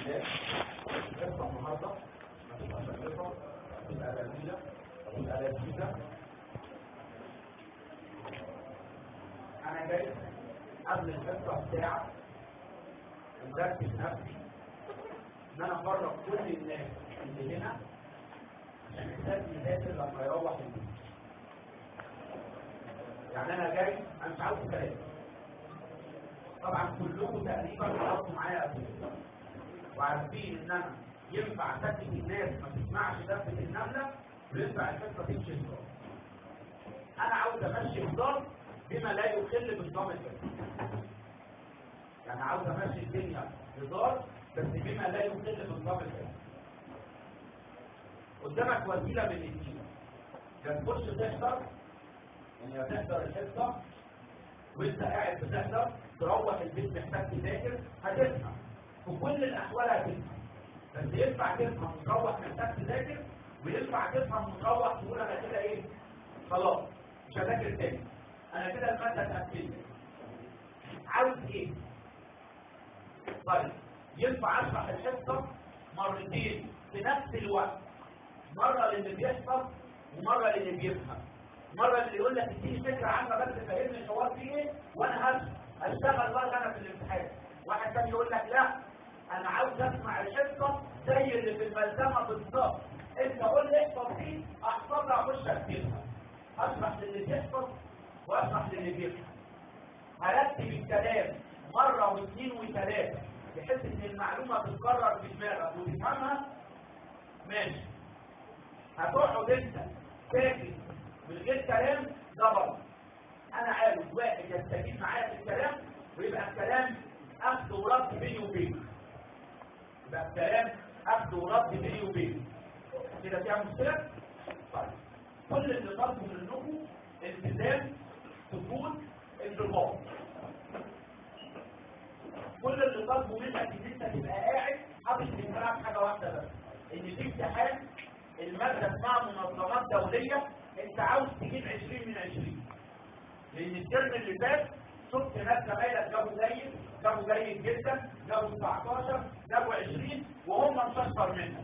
الحصه النهارده ما تبقاش الحصه تبقى لذيذه تبقى لذيذه انا جاي قبل الحصه بساعه مركز نفسي ان انا افرق كل الناس اللي هنا عشان الناس يذاكر لما يروح البيت يعني انا جاي انا مش عاوز كلام طبعا كلكم تقريبا خلصتوا معايا قبل كده وعارفين ان انا ينفع اسكت الناس ما تسمعش دفه النمله وينفع الحصه تمشي هزار انا عاوز امشي هزار بما لا يخل بنظام الحصه يعني عاوز امشي الدنيا هزار بس بما لا يخل بنظام الحصه قدامك وسيله من الاثنين يا تخش تحضر يعني هتحضر الحصه وانت قاعد بتحضر تروح البيت محتاج تذاكر هتفهم في كل الاحوال هتفهم بس ينفع تفهم وتروح محتاج تذاكر وينفع تفهم وتروح تقول انا كده ايه خلاص مش هذاكر تاني انا كده الماده اتقفلت عاوز ايه طيب ينفع اشرح الحصه مرتين في نفس الوقت مره للي بيحفظ ومره للي بيفهم مرة اللي يقول لك اديني فكرة عامة بس فهمني الحوار فيه ايه وانا هشتغل اشتغل بقى انا في الامتحان واحد تاني يقول لك لا انا عاوز اسمع الحصة زي اللي في الملزمة بالظبط انت قول لي احفظ دي احفظها اخش اكتبها اشرح للي بيحفظ واشرح للي بيفهم هرتب الكلام مرة واثنين وثلاثة بحيث ان المعلومة تتكرر في دماغك وتفهمها ماشي هتقعد انت ساكت من غير كلام ده برضه انا عاوز واحد يستفيد معايا في الكلام ويبقى الكلام اخذ ورد بيني وبينه يبقى الكلام اخذ ورد بيني وبينه كده فيها مشكله طيب كل اللي طالبه منكم التزام سكون انضباط كل اللي طالبه منك ان انت تبقى قاعد حاطط في دماغك حاجه واحده بس ان في امتحان الماده اسمها منظمات دوليه انت عاوز تجيب 20 من 20 لان الترم اللي فات شفت ناس زمايلك جابوا جيد جابوا جيد جدا جابوا 19 جابوا 20 وهم مشطر منك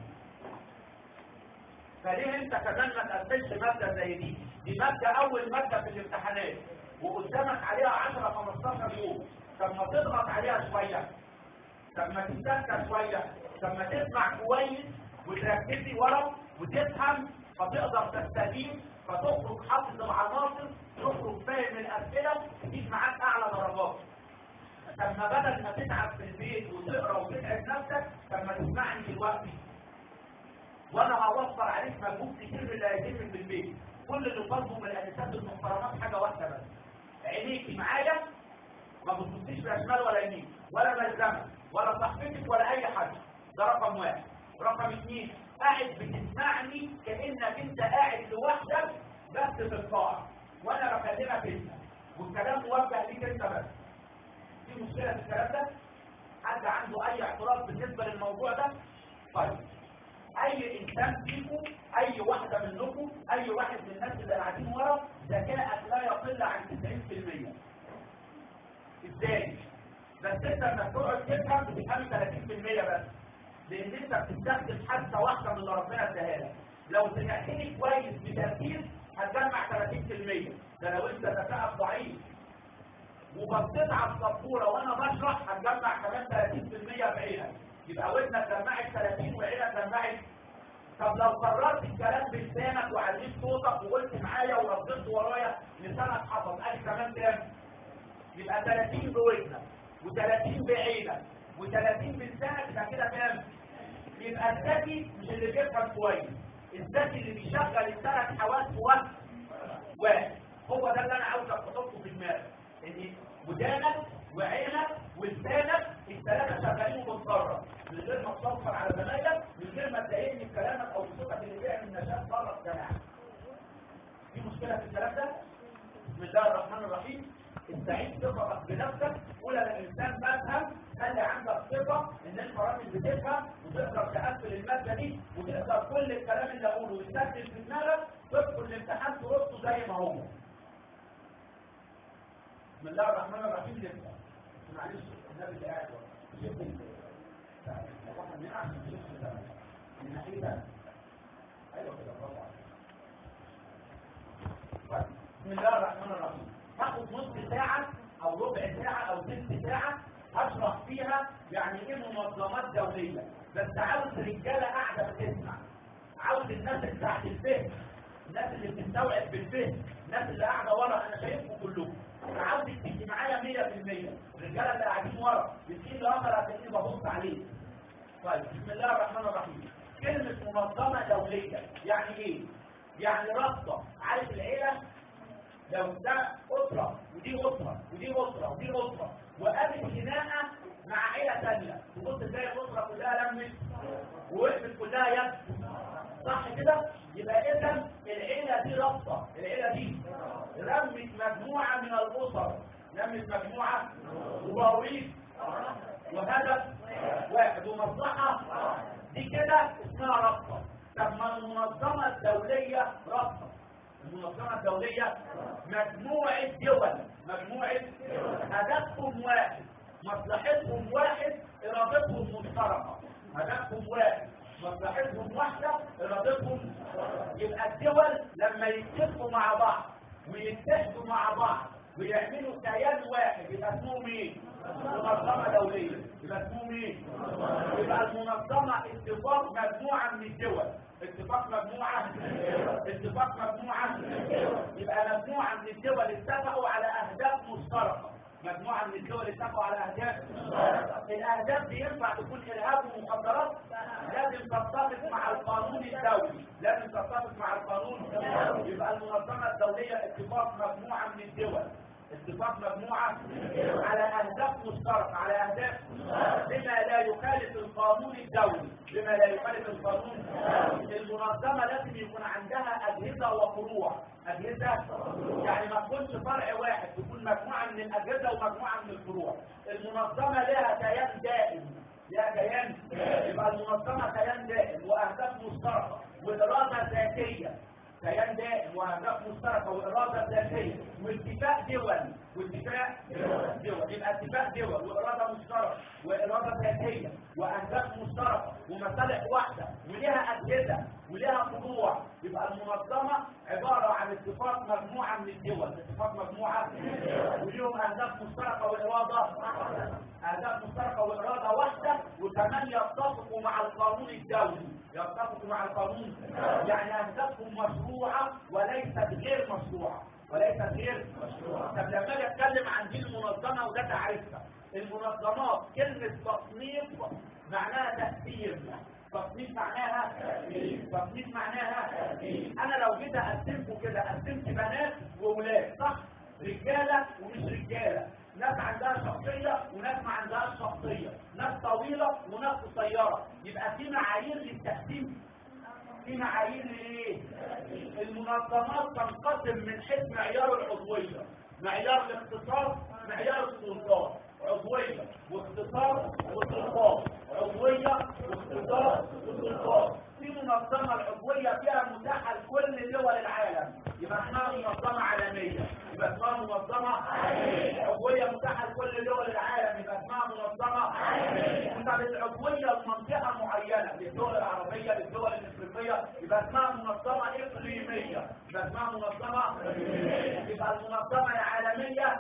فليه انت كمان ما تقبلش ماده زي دي دي ماده اول ماده في الامتحانات وقدامك عليها 10 15 يوم طب ما تضغط عليها شويه طب ما تستنى شويه طب ما تسمع كويس وتركزي ورا وتفهم فتقدر تستفيد فتخرج حافظ العناصر تخرج فاهم الاسئله تجيب معاك اعلى درجات طب ما بدل ما تتعب في البيت وتقرا وتتعب نفسك طب ما تسمعني دلوقتي وانا هوفر عليك مجهود كتير اللي هيتم في البيت كل اللي طالبه من الانسات المحترمات حاجه واحده بس عينيكي معايا ما بتبصيش لا شمال ولا يمين ولا ملزمه ولا صاحبتك ولا اي حد ده رقم واحد رقم اثنين قاعد بتسمعني كانك انت قاعد لوحدك بس في القاعه وانا بكلمك انت والكلام موجه ليك انت بس في مشكله في الكلام ده حد عنده اي اعتراض بالنسبه للموضوع ده طيب اي انسان فيكم اي واحده منكم اي واحد من الناس اللي قاعدين ورا ذكائك لا يقل عن 90% ازاي بس انت لما تقعد تفهم بتفهم 30% بس لان انت بتستخدم حاسه واحده من اللي ربنا اداها لك لو سمعتني كويس بتركيز هتجمع 30% ده لو انت ذكائك ضعيف وبصيت على السبوره وانا بشرح هتجمع كمان 30% بعينك يبقى ودنك جمعت 30 وعينك جمعت طب لو قررت الكلام بلسانك وعليت صوتك وقلت معايا ورددت ورايا لسانك حفظ ادي كمان كام؟ يبقى 30 بودنك و30 بعينك و30 بلسانك يبقى كده كام؟ يبقى الذكي مش اللي بيفهم كويس الذكي اللي بيشغل الثلاث حواس في وقت واحد هو ده اللي انا عاوزك تحطه في دماغك ان ودانك وعينك ولسانك الثلاثه شغالين وبتقرب من غير ما تصفر على زمايلك من غير ما تضايقني بكلامك او بصوتك اللي بيعمل نشاط بره الجماعه في مشكله في الكلام ده بسم الله الرحمن الرحيم استعيد ثقتك بنفسك قول انا انسان بفهم خلي عندك ثقه ان انت راجل بتفهم وتقدر تقفل الماده دي وتقدر كل الكلام اللي اقوله يسجل في دماغك تدخل الامتحان ترده زي ما هو بسم الله الرحمن الرحيم نبدا معلش النبي اللي قاعد ورا من ناحيتها ايوه كده برافو عليك طيب بسم الله الرحمن الرحيم هاخد نص ساعه او ربع ساعه او ثلث ساعه اشرح فيها يعني ايه منظمات دوليه بس عاوز رجاله قاعده بتسمع عاوز الناس اللي تحت الفهم الناس اللي بتستوعب بالفهم الناس اللي قاعده ورا انا شايفكم كلكم انا عاوزك تبقي معايا 100% الرجاله اللي قاعدين ورا بتجيب لي اخر هتلاقيني ببص عليه طيب بسم الله الرحمن الرحيم كلمه منظمه دوليه يعني ايه يعني رابطه عارف العيله لو ده اسره ودي اسره ودي اسره ودي اسره وقامت خناقه مع عيله ثانيه تبص تلاقي الاسره كلها لمت ووقفت كلها يد صح كده يبقى اذا العيله دي رابطه العيله دي رمت مجموعه من الاسر لمت مجموعه وبوابيس وهدف واحد ومصلحه دي كده اسمها رابطه طب ما المنظمه الدوليه رابطه المنظمه الدوليه مجموعه دول مجموعه هدفهم واحد مصلحتهم واحد ارادتهم مشتركه هدفهم واحد مصلحتهم واحدة ارادتهم يبقى الدول لما يتفقوا مع بعض ويتحدوا مع بعض ويعملوا كيان واحد يبقى اسمهم ايه؟ منظمة دولية يبقى اسمهم ايه؟ يبقى المنظمة اتفاق مجموعة من الدول اتفاق مجموعة اتفاق مجموعة يبقى مجموعة من الدول اتفقوا على اهداف مشتركة مجموعة من الدول اتفقوا على اهداف الاهداف دي ينفع تكون ارهاب ومخدرات لازم تتفق مع القانون الدولي لازم تتفق مع القانون يبقى المنظمة الدولية اتفاق مجموعة من الدول اتفاق مجموعة على اهداف مشتركة على اهداف بما لا يخالف القانون الدولي بما لا يخالف القانون المنظمة لازم يكون عندها اجهزة وفروع اجهزة يعني ما تكونش فرع واحد تكون مجموعة من الاجهزة ومجموعة من الفروع المنظمة لها كيان دائم لها كيان يبقى المنظمة كيان دائم واهداف مشتركة واراده ذاتية كيان دائم واهداف مشتركه واراده ذاتيه واتفاق دول واتفاق دول يبقى اتفاق دول واراده مشتركه واراده ذاتيه واهداف مشتركه ومصالح واحده ولها اجهزه ولها فروع يبقى المنظمه عباره عن اتفاق مجموعه من الدول اتفاق مجموعه وليهم اهداف مشتركه واراده اهداف مشتركه واراده واحده وكمان يتفقوا مع القانون الدولي يتفقوا مع القانون يعني اهدافهم مشروعه وليست غير مشروعه وليست غير مشروعه طب لما اجي اتكلم عن دي المنظمه وده تعريفها المنظمات كلمه تصنيف معناها تاثير تصنيف معناها تصنيف معناها انا لو جيت اقسمكم كده قسمت بنات واولاد صح رجاله ومش رجاله ناس عندها شخصية وناس ما عندهاش شخصية ناس طويلة وناس قصيرة يبقى في معايير للتقسيم في معايير لايه المنظمات تنقسم من حيث معيار العضوية معيار الاختصاص معيار السلطات عضوية واختصاص وسلطات عضوية واختصاص وسلطات في منظمة العضوية فيها متاحة لكل دول العالم يبقى اسمها منظمة عالمية يبقى اسمها منظمة عضوية متاحة لكل دول العالم يبقى اسمها منظمة طب العضوية لمنطقة معينة للدول العربية للدول الافريقية يبقى اسمها منظمة اقليمية يبقى اسمها منظمة يبقى المنظمة يا عالمية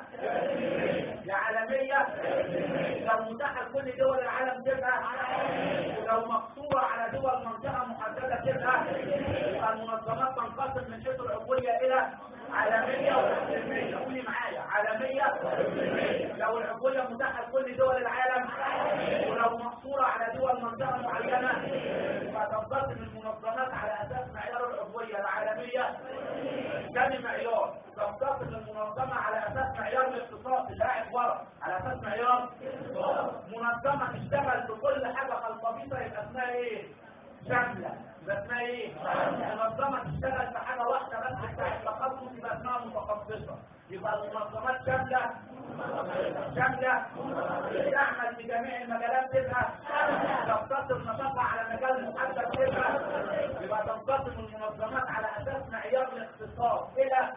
يا عالمية لو متاحة لكل دول العالم تبقى ولو مقصورة على دول منطقة محددة تبقى يبقى المنظمات تنقسم من حيث العضوية إلى عالمية وإقليمية قولي معايا عالمية لو العضوية متاحة لكل دول العالم ولو مقصورة على دول منطقة معينة يبقى تنقسم المنظمات على أساس معيار العضوية العالمية ثاني معيار تنقسم المنظمة على أساس معيار الاقتصاد اللي قاعد ورا على أساس معيار منظمة تشتغل في كل حاجة خلطبيطة يبقى اسمها إيه؟ شاملة يبقى اسمها ايه؟ منظمة تشتغل في حاجة واحدة بس بتاع التخصص يبقى اسمها متخصصة يبقى المنظمات شاملة شاملة تعمل في جميع المجالات تبقى تقتصر نشاطها على مجال محدد تبقى يبقى تنقسم المنظمات على اساس معيار الاختصاص الى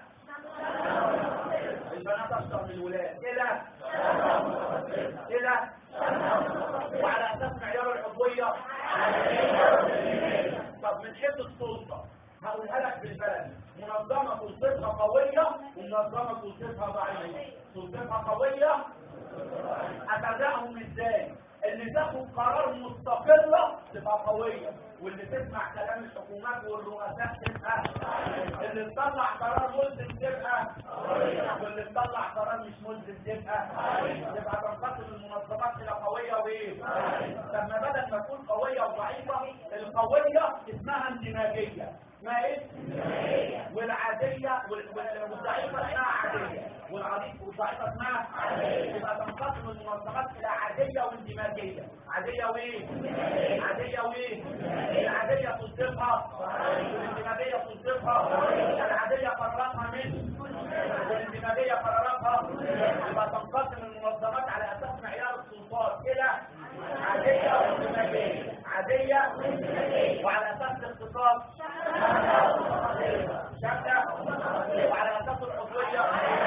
البنات اشطر من الولاد الى الى وعلى اساس معيار العضويه طب من حيث السلطة هقولها لك بالبلد منظمة سلطتها قوية ومنظمة سلطتها ضعيفة سلطتها قوية أتابعهم ازاي؟ اللي تاخد قرار مستقلة تبقى قوية واللي تسمع كلام الحكومات والرؤساء تبقى اللي تطلع قرار ملزم تبقى واللي تطلع قرار مش ملزم تبقى تبقى تنقسم المنظمات الى قوية وايه؟ لما بدل ما تكون قوية وضعيفة القوية اسمها اندماجية اسمها ايه؟ والعادية وال- وال- والضعيفة اسمها عادية والعادية والضعيفة اسمها يبقى تنقسم المنظمات الى عادية واندماجية عادية وايه؟ عادية وايه؟ العادية تصدقها والاندماجية تصدقها العادية قراراتها من والاندماجية قراراتها يبقى تنقسم المنظمات على اساس معيار السلطات الى عادية واندماجية عادية وعلى اساس الاقتصاد شاملة وعلى اساس العضوية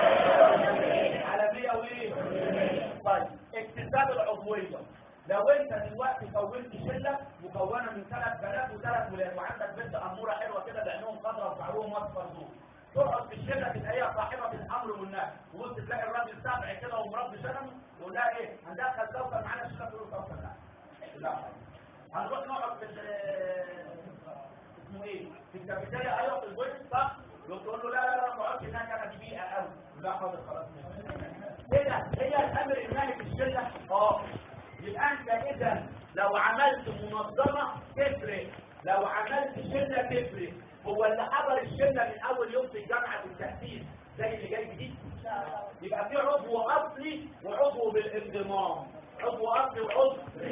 عالمية وايه؟ طيب اكتساب العضوية لو انت دلوقتي كونت شله مكونه من ثلاث بنات وثلاث ولاد وعندك بنت اموره حلوه كده بعينهم خضراء وشعرهم اصفر دول تقعد في الشله تبقى هي صاحبه الامر والنهي وانت تلاقي الراجل سبع كده ومربي شنمه يقول لها ايه هندخل كوثر معانا الشله تقول له كوثر لا لا هنروح نقعد في ال- اسمه ايه في الكافيتيريا ايوه في البيت صح تقول له لا لا لا ما اقعدش هناك انا دي بيئه قوي لا حاضر خلاص كده هي الامر النهي في الشله اه يبقى انت اذا لو عملت منظمه تفرق لو عملت شله تفرق هو اللي حضر الشله من اول يوم في الجامعه في التاسيس زي اللي جاي جديد يبقى في عضو اصلي وعضو بالانضمام عضو اصلي وعضو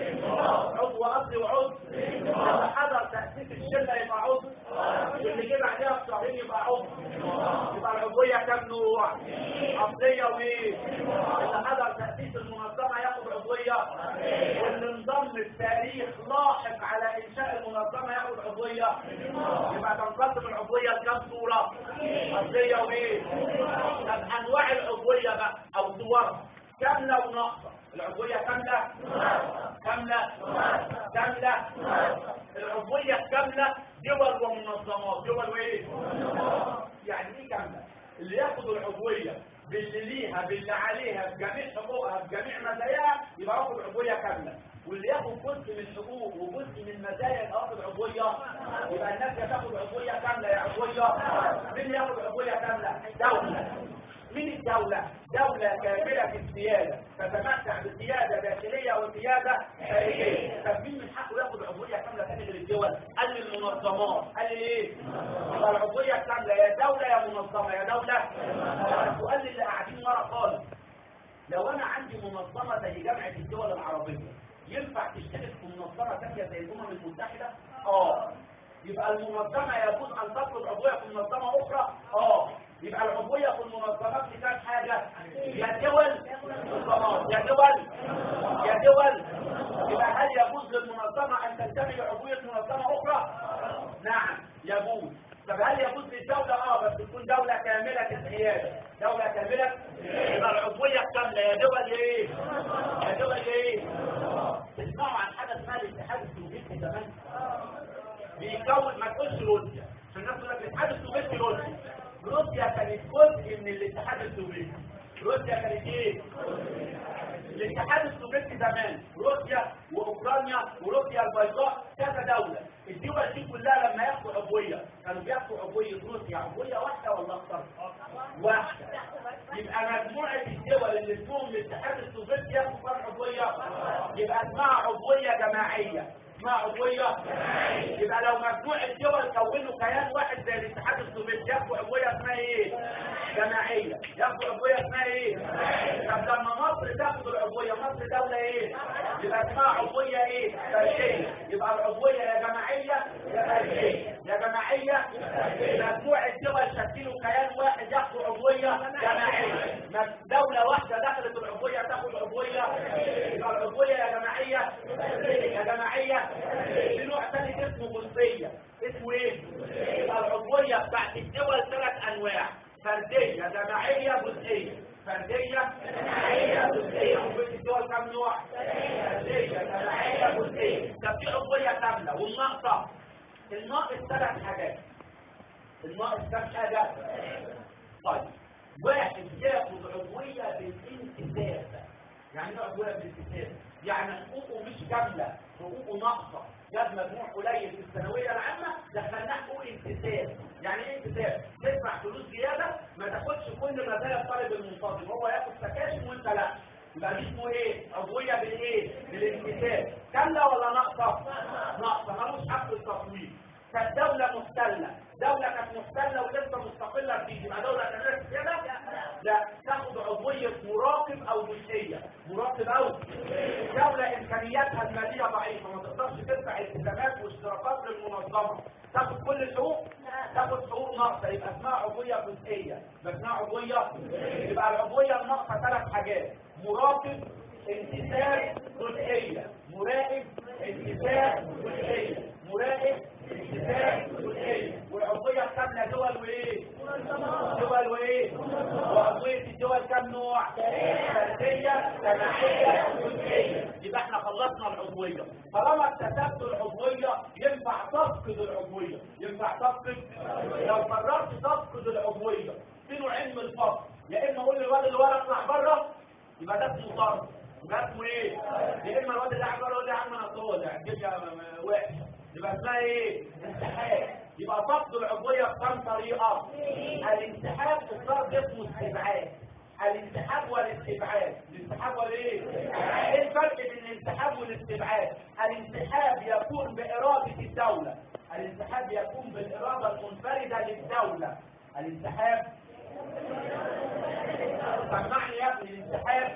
عضو اصلي وعضو اللي حضر تاسيس الشله يبقى عضو واللي جه بعدها بشهرين يبقى عضو يبقى العضويه كام نوع اصليه وايه اللي حضر تاسيس المنظمه ياخد عضويه واللي انضم التاريخ لاحق على انشاء المنظمه ياخد عضويه يبقى تنقسم العضويه لكام صوره اصليه وايه طب انواع العضويه بقى او صورها كامله وناقصه العضويه كامله كامله كامله العضويه كامله دول ومنظمات دول وايه يعني ايه كامله اللي ياخد العضويه باللي ليها باللي عليها بجميع حقوقها بجميع مزاياها يبقى ياخد عضويه كامله واللي ياخد جزء من الحقوق وجزء من المزايا يبقى ياخد عضويه يبقى الناس يا تاخد عضويه كامله يا عضويه مين ياخد عضويه كامله دوله مين الدولة؟ دولة كاملة في السيادة تتمتع بسيادة داخلية وسيادة خارجية طب مين من حقه ياخد عضوية كاملة تاني غير الدول؟ قال لي المنظمات قال لي ايه؟ يبقى العضوية كاملة يا دولة يا منظمة يا دولة وقال لي اللي قاعدين ورا خالص لو انا عندي منظمة زي جامعة الدول العربية ينفع تشترك في منظمة ثانية زي الأمم المتحدة؟ اه يبقى المنظمة يجوز أن تطلب عضوية في منظمة أخرى؟ اه يبقى العضوية في المنظمات دي كام حاجة؟ يا دول منظمات يا دول يا دول يبقى هل يجوز للمنظمة أن تنتمي لعضوية منظمة أخرى؟ نعم يجوز طب هل يجوز للدولة اه بس تكون دولة كاملة الحيادة دولة كاملة يبقى العضوية كاملة يا دول يا ايه يا دول يا ايه تسمعوا عن حاجة اسمها الاتحاد السوفيتي زمان بيكون ما تقولش روسيا عشان الناس تقول لك الاتحاد السوفيتي روسيا روسيا كانت جزء من الاتحاد السوفيتي روسيا كانت ايه الاتحاد السوفيتي زمان روسيا واوكرانيا وروسيا البيضاء كذا دولة الدول دي كلها لما ياخدوا عضوية كانوا بياخدوا عضوية روسيا عضوية واحدة ولا اكثر؟ واحدة يبقى مجموعة الدول اللي اسمهم الاتحاد السوفيتي ياخدوا كام عضوية؟ يبقى اسمها عضوية جماعية اسمها عضوية يبقى لو مجموعة دول كونوا كيان واحد زي الاتحاد السوفيتي ياخدوا عضوية اسمها ايه؟ جماعية ياخدوا عضوية اسمها ايه؟ طب لما مصر تاخد العضوية مصر دولة ايه؟ يبقى اسمها عضوية ايه؟ فردية يبقى العضوية يا جماعية يا فردية يا جماعية مجموعة دول شكلوا كيان واحد ياخدوا عضوية جماعية دولة واحدة دخلت العضوية تاخد عضوية يبقى العضوية يا جماعية يا جماعية في نوع ثاني اسمه جزئية اسمه ايه؟ يبقى العضوية بتاعت الدول ثلاث انواع فردية جماعية جزئية فردية جماعية جزئية عضوية الدول كام كم نوع؟ فردية جماعية جزئية طب في عضوية كاملة والناقصة الناقص ثلاث حاجات الناقص كم حاجة؟ طيب واحد ياخد عضوية بالانتساب يعني ايه عضوية بالانتساب؟ يعني حقوقه مش كاملة حقوقه ناقصة جاب مجموع قليل في الثانوية العامة دخلناه حقوق انتساب يعني ايه انتساب؟ تدفع فلوس زيادة ما تاخدش كل مزايا الطالب المنتظم هو ياخد سكاشن وانت لا يبقى دي اسمه ايه؟ عضوية بالايه؟ بالانتساب كاملة ولا ناقصة؟ ناقصة ملوش حق التصويت كالدولة محتلة دولة كانت محتلة ولسه مستقلة جديد يبقى دولة كانت كده لا تاخد عضوية مراقب أو جزئية مراقب أو دولة إمكانياتها المالية ضعيفة ما تقدرش تدفع التزامات واشتراكات للمنظمة تاخد كل الحقوق تاخد حقوق ناقصة يبقى اسمها عضوية جزئية يبقى اسمها عضوية يبقى العضوية الناقصة ثلاث حاجات مراقب انتساب جزئية مراقب انتساب جزئية مراقب انتساب جزئية والعضوية الكاملة دول وايه؟ دول وايه؟ وعضوية الدول كام نوع؟ فردية جماعية جزئية يبقى احنا خلصنا العضوية طالما اكتسبت العضوية ينفع تفقد العضوية ينفع تفقد لو قررت تفقد العضوية في نوعين من الفقد يا اما اقول للواد اللي ورا اطلع بره يبقى ده اسمه طرد يبقى اسمه ايه؟ يا اما الواد اللي قاعد بره يقول لي يا عم انا طالع الدنيا وحشه يبقى اسمها ايه؟ انسحاب يبقى فقد العضوية بكم طريقة؟ الانسحاب في الطرد اسمه استبعاد الانسحاب والاستبعاد الانسحاب والايه؟ ايه الفرق بين الانسحاب والاستبعاد؟ الانسحاب يكون بإرادة الدولة الانسحاب يكون بالإرادة المنفردة للدولة الانسحاب سمعني يا ابني الانسحاب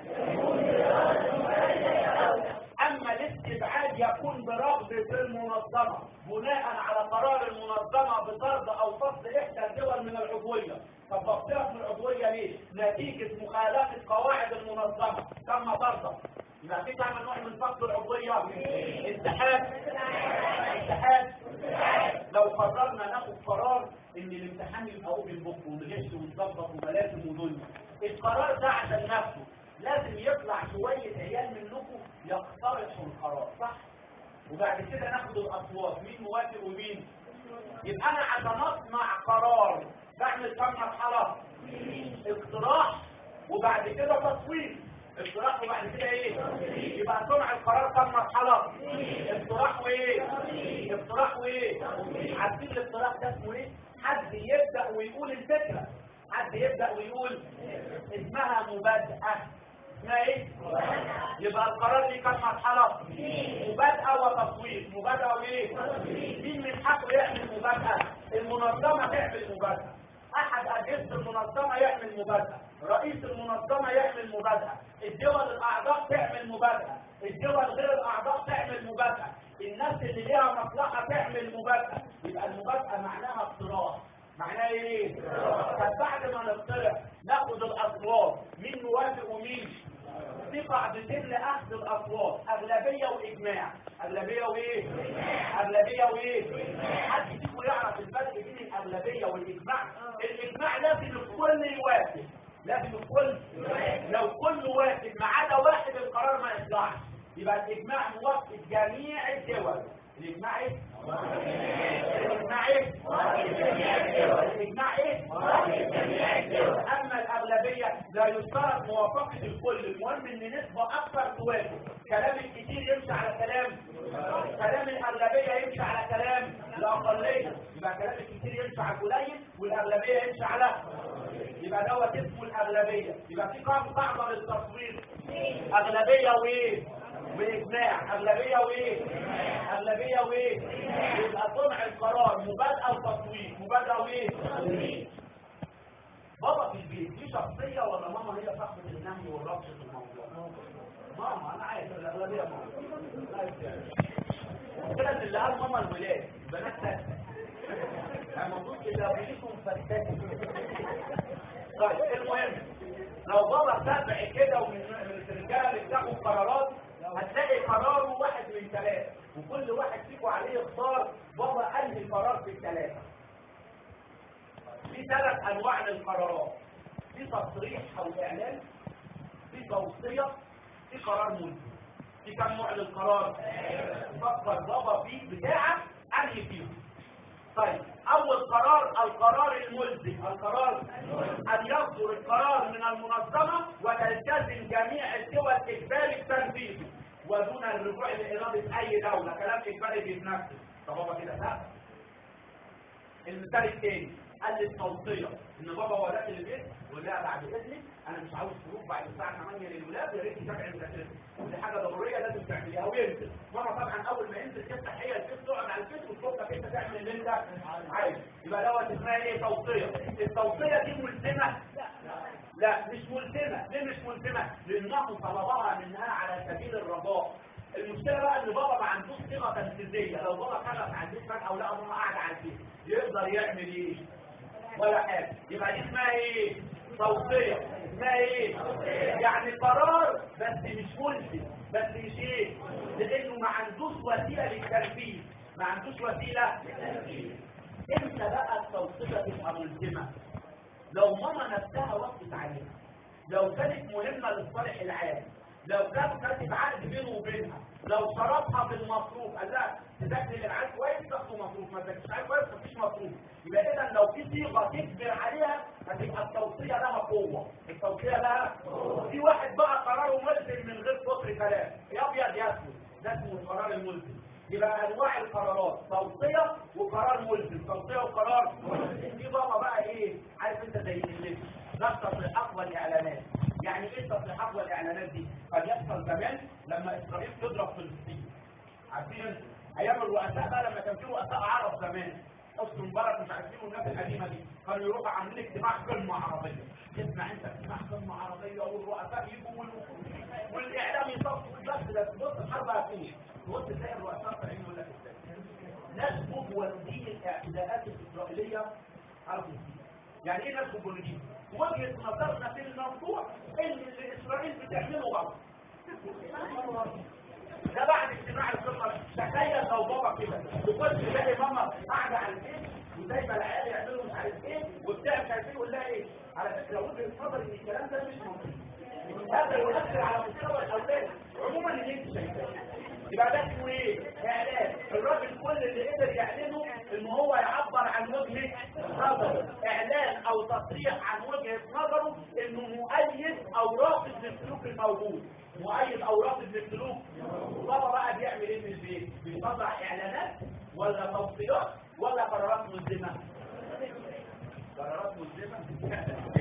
اما الاستبعاد يكون برغبة المنظمة بناء على قرار المنظمة بطرد او فصل احدى الدول من العضوية طب فصلت من العضوية ليه؟ نتيجة مخالفة قواعد المنظمة تم طردها يبقى في تعمل نوع من فصل العضوية انسحاب انسحاب لو قررنا ناخد قرار ان الامتحان يبقى اوبن بوك ونغش ونظبط وملازم ودنيا القرار ده عشان نفسه لازم يطلع شوية عيال منكم يقترحوا القرار صح؟ وبعد كده ناخد الاصوات مين موافق ومين؟ يبقى انا عشان اصنع قرار بعمل كم مرحلة؟ اقتراح وبعد كده تصويت اقتراح وبعد كده ايه؟ يبقى صنع القرار كم مرحلة؟ اقتراح وايه؟ اقتراح وايه؟ عارفين الاقتراح ده اسمه ايه؟ حد يبدأ ويقول الفكرة حد يبدأ ويقول اسمها مبادئة اسمها ايه؟ يبقى القرار ليه كم مرحلة؟ مبادئة وتصويت مبادئة وايه؟ مين من حقه يعمل مبادئة؟ المنظمة تعمل مبادئة احد اجهزه المنظمه يعمل مبادئه رئيس المنظمه يعمل مبادئه الدول الاعضاء تعمل مبادئه الدول غير الاعضاء تعمل مبادئه الناس اللي ليها مصلحه تعمل مبادئه يبقى المبادئه معناها اقتراح معناها ايه طب بعد ما نقترح ناخد الاصوات مين موافق ومين في قاعدتين لاخذ الاصوات اغلبيه واجماع اغلبيه وايه اغلبيه وايه حد فيكم يعرف الفرق بين الاغلبيه والاجماع الاجماع لازم الكل يوافق لازم الكل لو كل وافق ما عدا واحد القرار ما يطلعش يبقى الاجماع موافق جميع الدول الاجماع ايه الاجماع ايه الاجماع ايه اما الاغلبيه لا يشترط موافقه الكل المهم ان نسبه اكثر توافق كلام الكثير يمشي على كلام كلام الاغلبيه يمشي على كلام الاقليه يبقى كلام الكثير يمشي على القليل والاغلبيه يمشي على يبقى دوت اسمه الاغلبيه يبقى في قاعده صعبه للتصوير اغلبيه وايه واجماع اغلبيه وايه اغلبيه وايه يبقى صنع القرار مبادئه وتصويت مبادئه وايه بابا في البيت دي شخصيه ولا ماما هي صاحبه النهي والربط في الموضوع ماما انا عارف الاغلبيه ماما كده اللي قال ماما الولاد بنات تاسع المفروض كده بيكم فتاتي طيب المهم لو بابا تابع كده ومن من الرجاله اللي بتاخد قرارات هتلاقي قراره واحد من ثلاثة وكل واحد فيكم عليه يختار بابا انهي قرار في الثلاثة في ثلاث انواع للقرارات في تصريح او اعلان في توصية في قرار ملزم في كم نوع للقرار فكر بابا فيه بتاعك انهي فيهم طيب اول قرار القرار الملزم القرار ان يصدر القرار من المنظمه وتلتزم جميع الدول اجباري بتنفيذه ودون الرجوع لاراده اي دوله كلام اجباري بيتنفذ طب بابا كده لا المثال الثاني قال لي التوصيه ان بابا هو داخل البيت ويقول لها بعد اذنك انا مش عاوز خروج بعد الساعه 8 للولاد يا ريت تتابعي المدرسه ودي حاجه ضروريه لازم تعمليها وينزل ماما طبعا اول ما ينزل تفتح هي البيت تقعد على البيت وتفكك انت تعمل اللي انت عايز يبقى دوت اسمها ايه توصيه التوصيه دي ملزمه لا مش ملزمه ليه مش ملزمه لانه طلبها منها على سبيل الرجاء المشكله بقى ان بابا ما عندوش صيغه تنفيذيه لو بابا خلص على البيت فجاه ولا ماما قاعده على البيت يقدر يعمل ايه ولا حاجه يبقى دي اسمها ايه توصيه اسمها ايه يعني قرار بس مش ملزم بس مش ايه لانه ما عندوش وسيله للتنفيذ ما عندوش وسيله للتنفيذ امتى بقى التوصيه تبقى ملزمه لو ماما نفسها وقفت عليها لو كانت مهمه للصالح العام لو كان كاتب عقد بينه وبينها لو شرطها بالمصروف قال لها تذاكري العيال كويس تاخدوا مصروف ما تذاكريش العيال كويس مفيش مصروف يبقى اذا لو في صيغه تجبر عليها هتبقى التوصيه لها قوه التوصيه لها في واحد بقى قراره ملزم من غير كتر كلام يا ابيض يا اسود ده اسمه القرار الملزم يبقى انواع القرارات توصيه وقرار ملزم توصيه وقرار ملزم في بابا بقى ايه عارف انت زي اللي ده التصريحات والاعلانات يعني ايه التصريحات والاعلانات دي قد يحصل زمان لما اسرائيل تضرب فلسطين عارفين ايام الرؤساء بقى لما كان في رؤساء عرب زمان حسن مبارك مش عارفين والناس القديمه دي كانوا يروحوا عاملين اجتماع قمه عربيه تسمع انت اجتماع قمه عربيه والرؤساء يجوا والاعلام يصفوا بس ده بص الحرب هتقوم تبص تلاقي الرؤساء طالعين يقول لك نسبب وندين الاعتداءات الاسرائيليه على فلسطين يعني ايه نسبب وندين وجهه نظرنا في الموضوع ان اللي اسرائيل بتعمله غلط ده بعد اجتماع القمه تخيل لو بابا كده تخش تلاقي ماما قاعده على البيت وسايبه العيال يعملوا مش عارف ايه وبتاع مش عارف ايه يقول لها ايه على فكره وجهه نظري ان الكلام ده مش منطقي هذا يؤثر على مستوى الاولاد عموما اللي انت شايفاه يبقى ده اسمه ايه؟ اعلان الراجل كل اللي قدر يعلنه ان هو يعبر عن وجهه نظره اعلان او تصريح عن وجهه نظره انه مؤيد او رافض للسلوك الموجود مؤيد او رافض للسلوك بابا بقى بيعمل ايه في البيت؟ بيطلع اعلانات ولا توصيات ولا قرارات ملزمه؟ قرارات ملزمه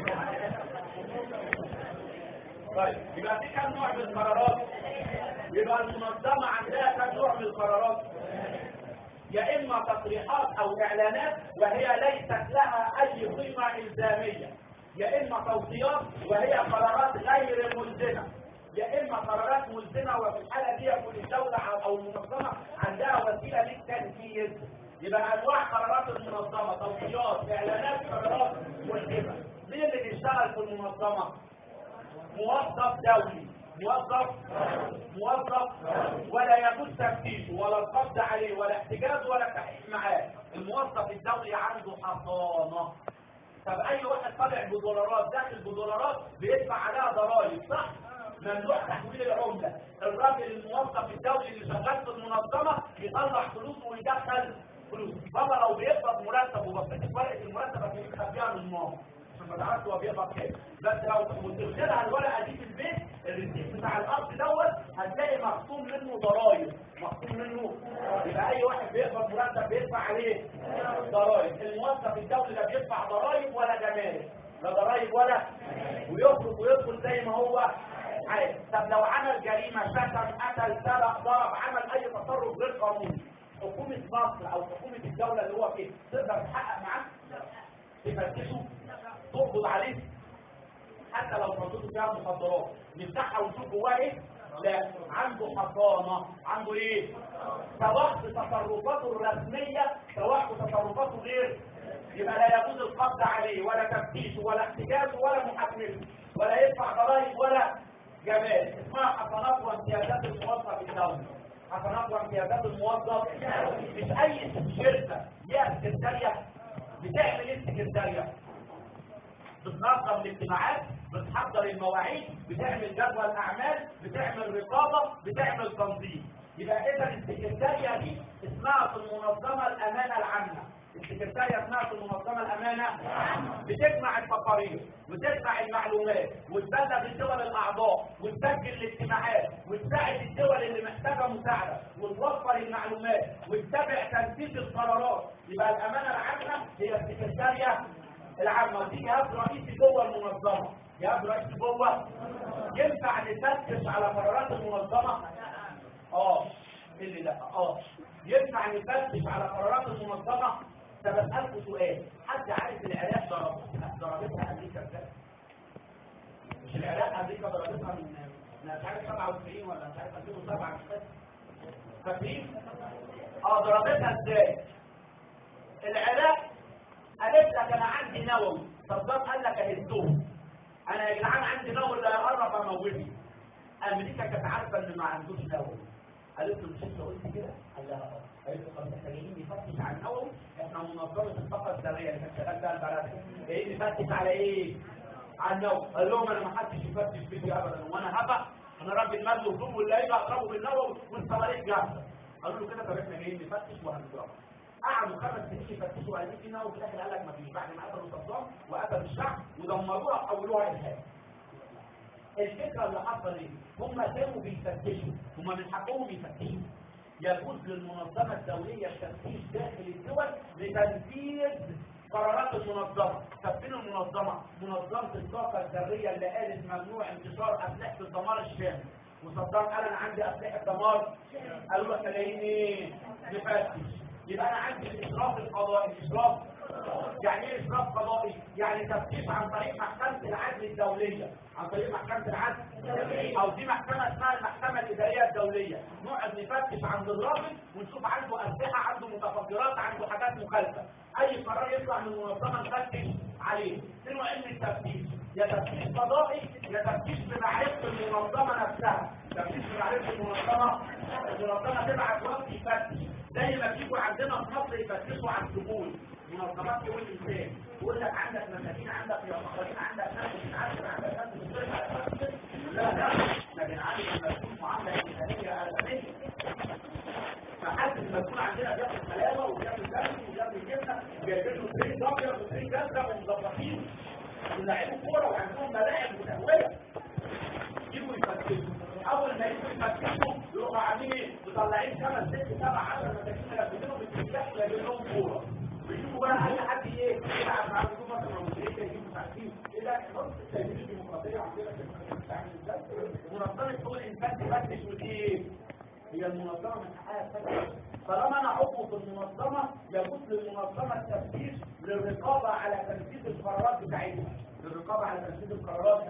طيب يبقى في كم نوع من القرارات يبقى المنظمة عندها كم نوع من القرارات يا إما تصريحات أو إعلانات وهي ليست لها أي قيمة إلزامية يا إما توصيات وهي قرارات غير ملزمة يا إما قرارات ملزمة وفي الحالة دي يكون الدولة أو المنظمة عندها وسيلة للتنفيذ يبقى أنواع قرارات المنظمة توصيات إعلانات قرارات ملزمة مين اللي بيشتغل في المنظمة؟ موظف دولي موظف موظف ولا يجوز تفتيشه ولا القبض عليه ولا احتجاز ولا التحقيق معاه الموظف الدولي عنده حصانه طب اي واحد طالع بدولارات داخل بدولارات بيدفع عليها ضرائب صح ممنوع تحويل العمله الراجل الموظف الدولي اللي شغال في المنظمه يطلع فلوس ويدخل فلوس بابا لو بيقبض مرتب وبصيت ورقه المرتب هتلاقيه مخبيها من ماما ما تعرفش هو بيقبض كام بس لو وتدخلها الورقه دي في البيت الريسيت بتاع الارض دوت هتلاقي مخصوم منه ضرايب مخصوم منه يبقى اي واحد بيقبض مرتب بيدفع عليه ضرايب الموظف الدولي لا بيدفع ضرايب ولا جمارك لا ضرايب ولا ويخرج ويدخل زي ما هو عايز طب لو عمل جريمه شتم قتل سرق ضرب عمل اي تصرف غير قانوني حكومه مصر او حكومه الدوله اللي هو فيها تقدر تحقق معاه تفتشه تقبض عليه حتى لو فضلته فيها مخدرات نفتحها ونشوف جواها ايه لا عنده حصانه عنده ايه سواء في تصرفاته الرسميه سواء في تصرفاته غير يبقى لا يجوز القبض عليه ولا تفتيشه ولا احتجازه ولا محاكمته ولا يدفع ضرائب ولا جمال اسمها حصانات وامتيازات الموظف الدولي حصانات وامتيازات الموظف مش اي شركه ليها سكرتاريه بتعمل ايه السكرتاريه بتنظم الاجتماعات بتحضر المواعيد بتعمل جدول اعمال بتعمل رقابه بتعمل تنظيم يبقى اذا السكرتاريه دي اسمها في المنظمه الامانه العامه السكرتاريه اسمها في المنظمه الامانه بتجمع التقارير وتجمع المعلومات وتبلغ الدول الاعضاء وتسجل الاجتماعات وتساعد الدول اللي محتاجه مساعده وتوفر المعلومات وتتابع تنفيذ القرارات يبقى الامانه العامه هي السكرتاريه العامه ودي جهاز رئيسي جوه المنظمه جهاز رئيسي جوه ينفع نفتش على قرارات المنظمه اه اللي لا اه ينفع نفتش على قرارات المنظمه طب اسالكم سؤال حد عارف العراق ضربتها ضربتها امريكا ازاي؟ مش العراق امريكا ضربتها من من مش عارف 97 ولا مش عارف 2007 مش فاكر فاكرين؟ اه ضربتها ازاي؟ العراق قالت لك انا عندي نووي صدام قال لك اهزهم انا يا جدعان عندي نووي اللي هيقرب اموتني امريكا كانت عارفه ان ما عندوش نووي قالت له مش انت قلت كده؟ قال لها اه قالت له طب احنا جايين نفتش عن النووي احنا منظمه الطاقه الذريه اللي كانت شغال بيها البلد جايين نفتش على ايه؟ على النووي قال لهم انا ما حدش يفتش فيديو ابدا وانا هبق انا راجل مال وهدوم واللي هيجي اضربه بالنووي والصواريخ جاهزه قالوا له كده طب احنا جايين نفتش وهنضربه قعدوا خمس سنين يفتشوا وقال في نووي في الاخر قال لك ما فيش بعد ما قتلوا صدام وقتلوا الشعب ودمروها وحولوها الهاب الفكره اللي حصل ايه؟ هم كانوا بيفتشوا هم من حقهم يفتشوا يجوز للمنظمه الدوليه التفتيش داخل الدول لتنفيذ قرارات المنظمه طب فين المنظمه؟ منظمه الطاقه الذريه اللي قالت ممنوع انتشار اسلحه الدمار الشامل وصدام قال انا عندي اسلحه دمار قالوا له احنا جايين ايه؟ نفتش يبقى انا عندي الاشراف القضائي الاشراف يعني ايه اشراف قضائي يعني تفتيش عن طريق محكمه العدل الدوليه عن طريق محكمه العدل او دي محكمه اسمها المحكمه الاداريه الدوليه نقعد نفتش عند الراجل ونشوف عنده اسلحه عنده متفجرات عنده حاجات مخالفه اي قرار يطلع من المنظمه نفتش عليه في نوعين من التفتيش يا تفتيش قضائي يا تفتيش بمعرفه المنظمه نفسها تفتيش بمعرفه المنظمه المنظمه تبعت وقت يفتش زي ما بيجوا عندنا في مصر يفتشوا على السجون منظمات يقول الانسان يقول لك عندك مساكين عندك يا عندك ناس مش عارف عندك ناس مش عارف لا لا لكن عارف المسؤول معامله انسانيه ادميه فحد المسؤول عندنا بياخد حلاوه وبياخد دم وبياخد جبنه جايبين له تريد ابيض وتريد ازرق ومظبطين ولاعيبوا كوره وعندهم ملاعب وتهويه يجوا يفتشوا اول ما يجوا يفتشوا يروحوا عاملين ايه؟ مطلعين خمس ست سبع عشر مساكين يلبسوهم بالتفتيش ويجيب لهم كوره ويجيبوا بقى اي حد ايه يلعب مع الحكومه مثلا امريكا يجيبوا تعرفين ايه ده بص التجربه الديمقراطيه عندنا في بتعمل ازاي منظمه حقوق الانسان تفتش ودي ايه؟ هي المنظمه من حقها تفتش طالما انا عضو في المنظمه يجوز للمنظمه التفتيش للرقابه على تنفيذ القرارات بتاعتها للرقابه على تنفيذ القرارات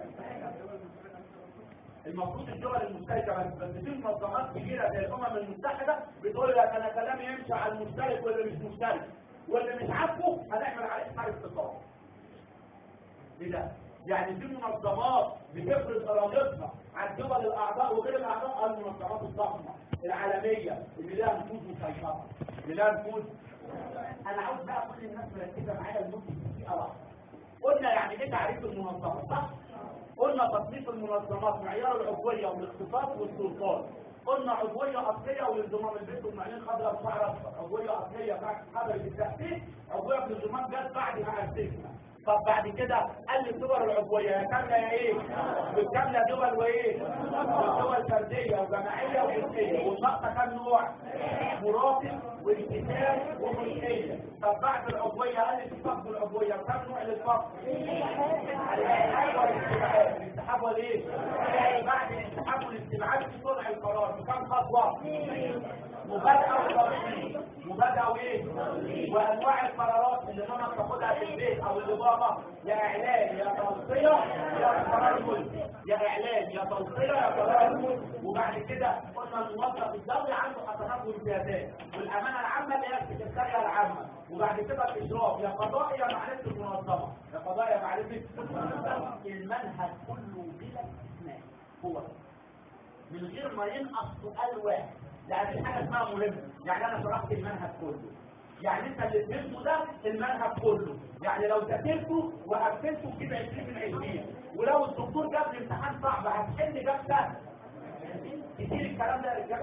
المفروض الدول المشتركه بس بس في منظمات كبيره زي الامم المتحده بتقول لك انا كلامي يمشي على المشترك واللي مش مشترك واللي مش عاجبه هنعمل عليه حاله اتصال ايه ده؟ يعني في منظمات بتفرض ارادتها على الدول الاعضاء وغير الاعضاء المنظمات الضخمه العالميه اللي لها نفوذ مسيطره اللي لها نفوذ انا عاوز بقى كل الناس مركزه معايا لمده دقيقه واحده قلنا يعني ايه تعريف المنظمه صح؟ قلنا تصنيف المنظمات معيار العضويه والاختصاص والسلطات قلنا عضويه اصليه والانضمام البيت والمعلين خضراء بشعر اصفر عضويه اصليه بعد خبر التاسيس عضويه بالانضمام جت بعد ما اسسنا طب بعد كده قال لي الدول العضويه يا كامله يا ايه؟ بالكامله دول وايه؟ دول فرديه وجماعيه وجنسيه والنقطه كام نوع؟ مرافق والكتاب وملكيه طب بعد العضويه قال لي في فقد العضويه كام نوع للفقد؟ الانسحاب والاستبعاد الانسحاب والايه؟ بعد الانسحاب والاستبعاد في صنع القرار بكام خطوه؟ مبادئه وتوصيل مبادئه وايه؟ وانواع القرارات اللي ماما بتاخدها في البيت او اللي بابا يا اعلان يا توصيه يا قرار ملكي يا اعلان يا توصيه يا قرار ملكي وبعد كده قلنا الموظف الدولي عنده حسنات وامتيازات والامانه العامه اللي هي السكرتاريه العامه وبعد كده الاشراف يا قضاء يا معرفه المنظمه يا قضاء يا معرفه المنظمه المنهج كله بلا استثناء هو من غير ما ينقص سؤال واحد لان في حاجه اسمها مهمه يعني انا شرحت المنهج كله يعني انت اللي فهمته ده المنهج كله يعني لو ذاكرته وقفلته تجيب 20 من 20 ولو الدكتور جاب لي امتحان صعب هتحل جاب سهل كتير الكلام ده يا رجاله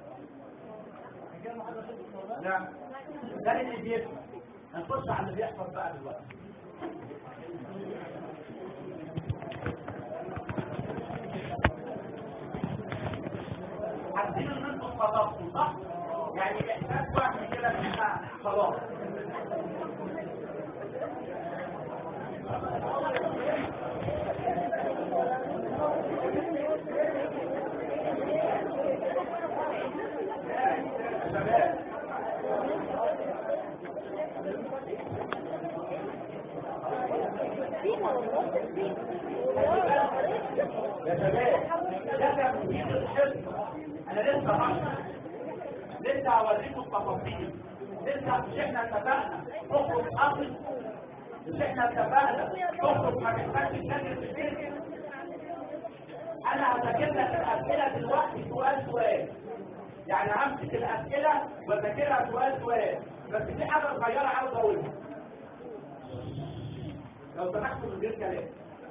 لا ده اللي بيفهم هنخش على اللي بيحصل بقى دلوقتي عارفين ان انتم خطبتوا صح؟ يعني احساس واحد كده ان احنا خلاص يا شباب ده كان مدير الحزب انا لسه بشرح لسه هوريكم التفاصيل لسه مش احنا اتفقنا تخرج اصل مش احنا اتفقنا تخرج ما تحتاجش تذاكر في البيت انا هذاكر لك الاسئله دلوقتي سؤال سؤال يعني همسك الاسئله واذاكرها سؤال سؤال بس في حاجه صغيره عاوز اقولها لو سمحتوا من غير كلام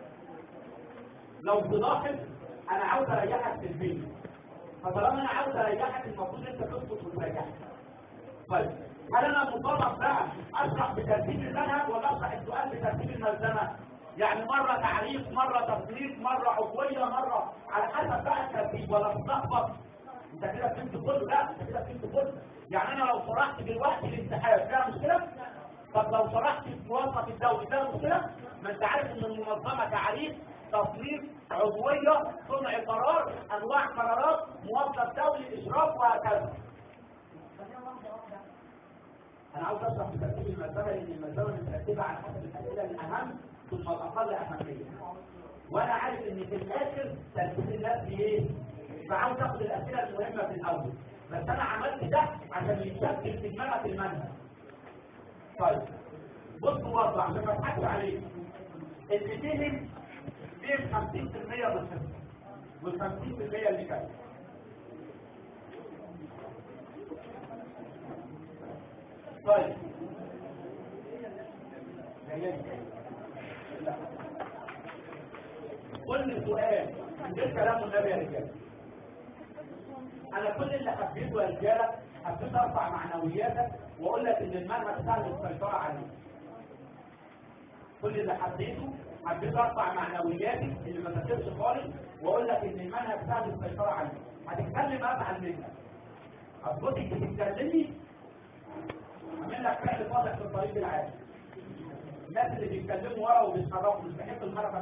لو تلاحظ انا عاوز اريحك في البيت فطالما انا عاوز اريحك المفروض انت تسكت وتريحك طيب هل انا مطالب بقى اشرح بترتيب المنهج ولا اشرح السؤال بترتيب الملزمه يعني مرة تعريف مرة تصنيف مرة عضوية مرة على حسب بقى الترتيب ولا تتلخبط انت كده فهمت كله لا انت كده فهمت كله يعني انا لو شرحت دلوقتي الانسحاب فيها مشكلة طب لو شرحت في وسط الدولي فيها مشكلة ما انت عارف ان المنظمة تعريف تصنيف عضوية صنع قرار انواع قرارات موظف دولي اشراف وهكذا انا عاوز اشرح بترتيب الملزمه لان الملزمه مترتبه على حسب الاسئله الاهم ثم الاقل اهميه وانا عارف ان في الاخر ترتيب الناس ايه فعاوز اخد الاسئله المهمه في الاول بس انا عملت ده عشان يتشكل في دماغك المنهج طيب بصوا برضه عشان ما اضحكش عليك اللي فهم فهم 50% من الحصه وال 50% اللي جاي طيب كل سؤال غير كلام النبي يا رجاله انا كل اللي حبيته يا رجاله حبيت ارفع معنوياتك واقول لك ان المنهج سهل السيطره عليه كل اللي حبيته حبيت ارفع معنوياتي اللي ما ذاكرش خالص واقول لك ان المنهج سهل السيطره عليه هتتكلم ازعل منك هتبصي تتكلمي اعمل لك فعل واضح في الطريق العادي الناس اللي بيتكلموا ورا وبيتحركوا مش بحب الحركه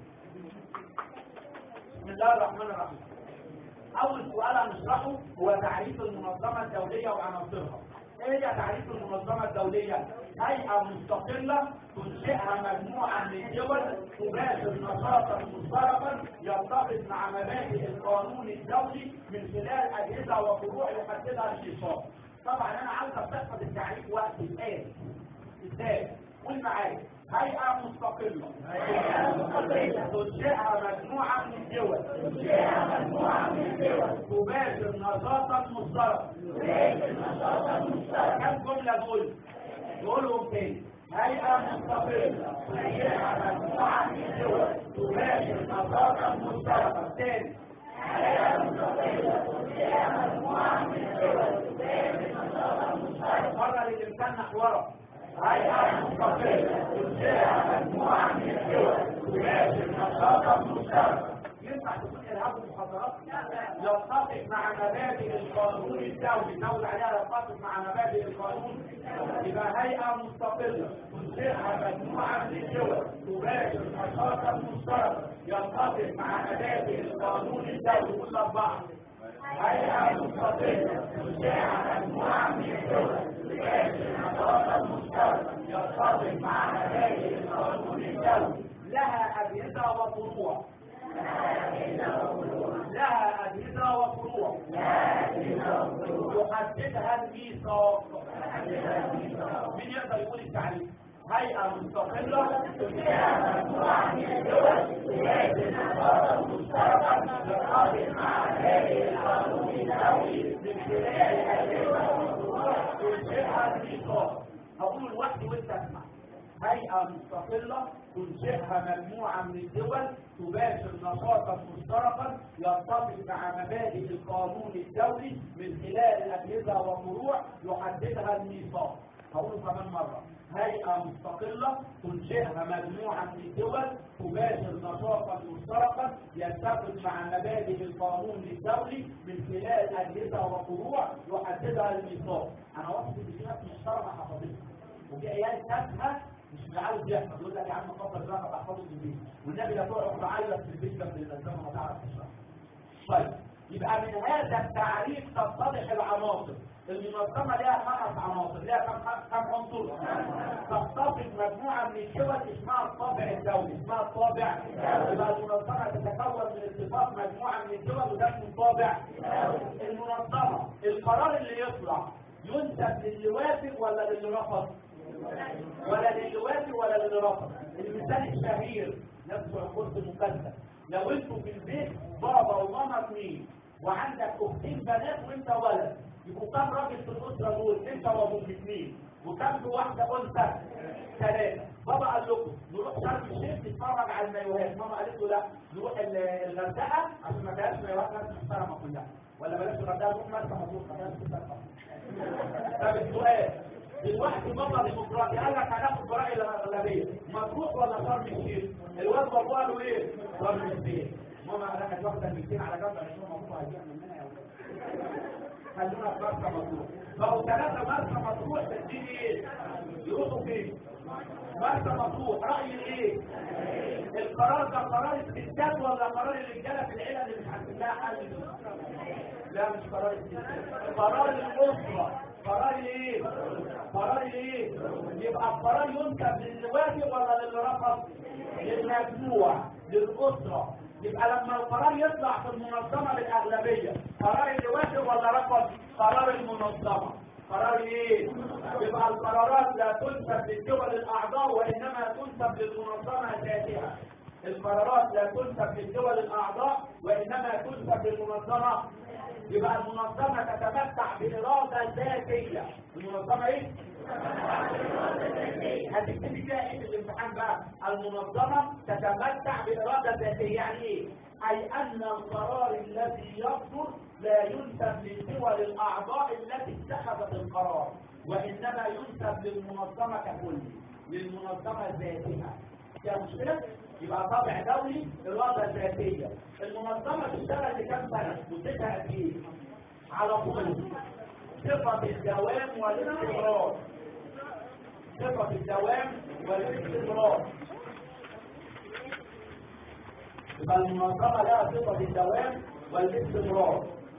بسم الله الرحمن الرحيم اول سؤال هنشرحه هو تعريف المنظمه الدوليه وعناصرها ايه هي تعريف المنظمه الدوليه هيئه مستقله تنشئها مجموعه من الدول تباشر نشاطا مشتركا يرتبط مع مبادئ القانون الدولي من خلال اجهزه وفروع يحددها النظام طبعا انا عاوز تحفظ التعريف وقت الان ازاي قول معايا هيئة مستقلة هيئة مستقلة تنشئها مجموعة من الدول تنشئها مجموعة من الدول تباشر نشاطا مشتركا تباشر نشاطا مشتركا كم جملة دول؟ دولهم تاني هيئة مستقلة تنشئها مجموعة من الدول تباشر نشاطا مشتركا تاني هيئة مستقلة تنشئها مجموعة من الدول مرة للإنسان نحورة هيئة مستقلة تنشئها مجموعة من الدول تباشر نشاطا مشتركا ينفع تكون إرهاب المخدرات؟ يتفق مع مبادئ القانون الدولي دولة عليها يتفق مع مبادئ القانون يبقى هيئة مستقلة تنشئها مجموعة من الدول تباشر نشاطا مشتركا يتفق مع مبادئ القانون الدولي كل أربعة هيئة مستقلة تنشئها مجموعة من الدول تباشر نشاطا مشتركا يتفق مع مبادئ القانون الدولي لها أجهزة وفروع لها أجهزة وفروع يحددها الميثاق مين يقدر يقول التعريف هيئة مستقلة تنشئها مجموعة من الدول تباشر نشاطا مشتركا يتفق مع مبادئ القانون الدولي من خلال أجهزة وفروع تنشئها الميثاق هقول الوقت وانت اسمع هيئة مستقلة تنشئها مجموعة من الدول تباشر نشاطا مشتركا يتفق مع مبادئ القانون الدولي من خلال أجهزة وفروع يحددها الميثاق هقوله كمان مرة هيئة مستقلة تنشئها مجموعة من الدول تباشر نشاطا مشتركا يتفق مع مبادئ القانون الدولي من خلال أجهزة وفروع يحددها الميثاق أنا واثق إن في ناس محترمة حفظتها وفي عيال تافهة مش عاوز يحفظ يقول لك يا عم قبل بقى بحفظه في البيت والنبي لا تقعد تعيط في البيت جنب الأسلام ما تعرف تشرح طيب يبقى من هذا التعريف تتضح العناصر المنظمة لها خمس عناصر لها كم كم عنصر تتفق مجموعة من الدول اسمها الطابع الدولي اسمها الطابع يبقى المنظمة تتكون من اتفاق مجموعة من الدول وده اسمه الطابع المنظمة القرار اللي يطلع ينسب للي وافق ولا للي رفض ولا للي وافق ولا للي رفض المثال الشهير نفسه الكرسي المكلف لو انتوا في البيت بابا وماما اثنين وعندك اختين بنات وانت ولد يبقوا كم راجل في الاسره دول انت وابوك الاثنين وكم في واحده انثى ثلاثه بابا قال لكم نروح شرم الشيخ نتفرج على المايوهات ماما قالت له لا نروح الغردقه عشان ما فيهاش مايوهات ناس محترمه كلها ولا بلاش الغردقه نروح مرسى مطروح ما فيهاش محترمه طب السؤال دلوقتي بابا ديمقراطي قال لك هناخد براءة الأغلبية مطروح ولا شرم الشيخ الواد بابا قالوا ايه شرم الشيخ ماما راحت واخده 200 على جنب عشان مطروح هيجيع مننا يا ولاد خلونا في مرسى مطروح بقوا ثلاثة مرسى مطروح تديني ايه يروحوا فين مرسى مطروح رأي ايه القرار ده قرار الستات ولا قرار الرجاله في العيله اللي مش عارفين لها حل لا مش قرار الستات قرار الاسره قرار ايه قرار ايه يبقى القرار ينسب للي وافق ولا للي رفض للمجموع للاسره يبقى لما القرار يطلع في المنظمه بالاغلبيه قرار اللي وافق ولا رفض قرار المنظمه قرار ايه يبقى القرارات لا تنسب للدول الاعضاء وانما تنسب للمنظمه ذاتها القرارات لا تنسب للدول الاعضاء وانما تنسب للمنظمه يبقى المنظمه تتمتع باراده ذاتيه المنظمه ايه هتكتبي فيها ايه في الامتحان بقى المنظمه تتمتع باراده ذاتيه يعني ايه اي ان القرار الذي يصدر لا ينسب للدول الاعضاء التي اتخذت القرار وانما ينسب للمنظمه ككل للمنظمه ذاتها فيها مشكله يبقى طابع دولي اراده ذاتيه المنظمه تشتغل لكام سنه مدتها قد ايه على طول صفه الدوام والاستمرار صفه الدوام والاستمرار يبقى المنظمه لها صفه الدوام والاستمرار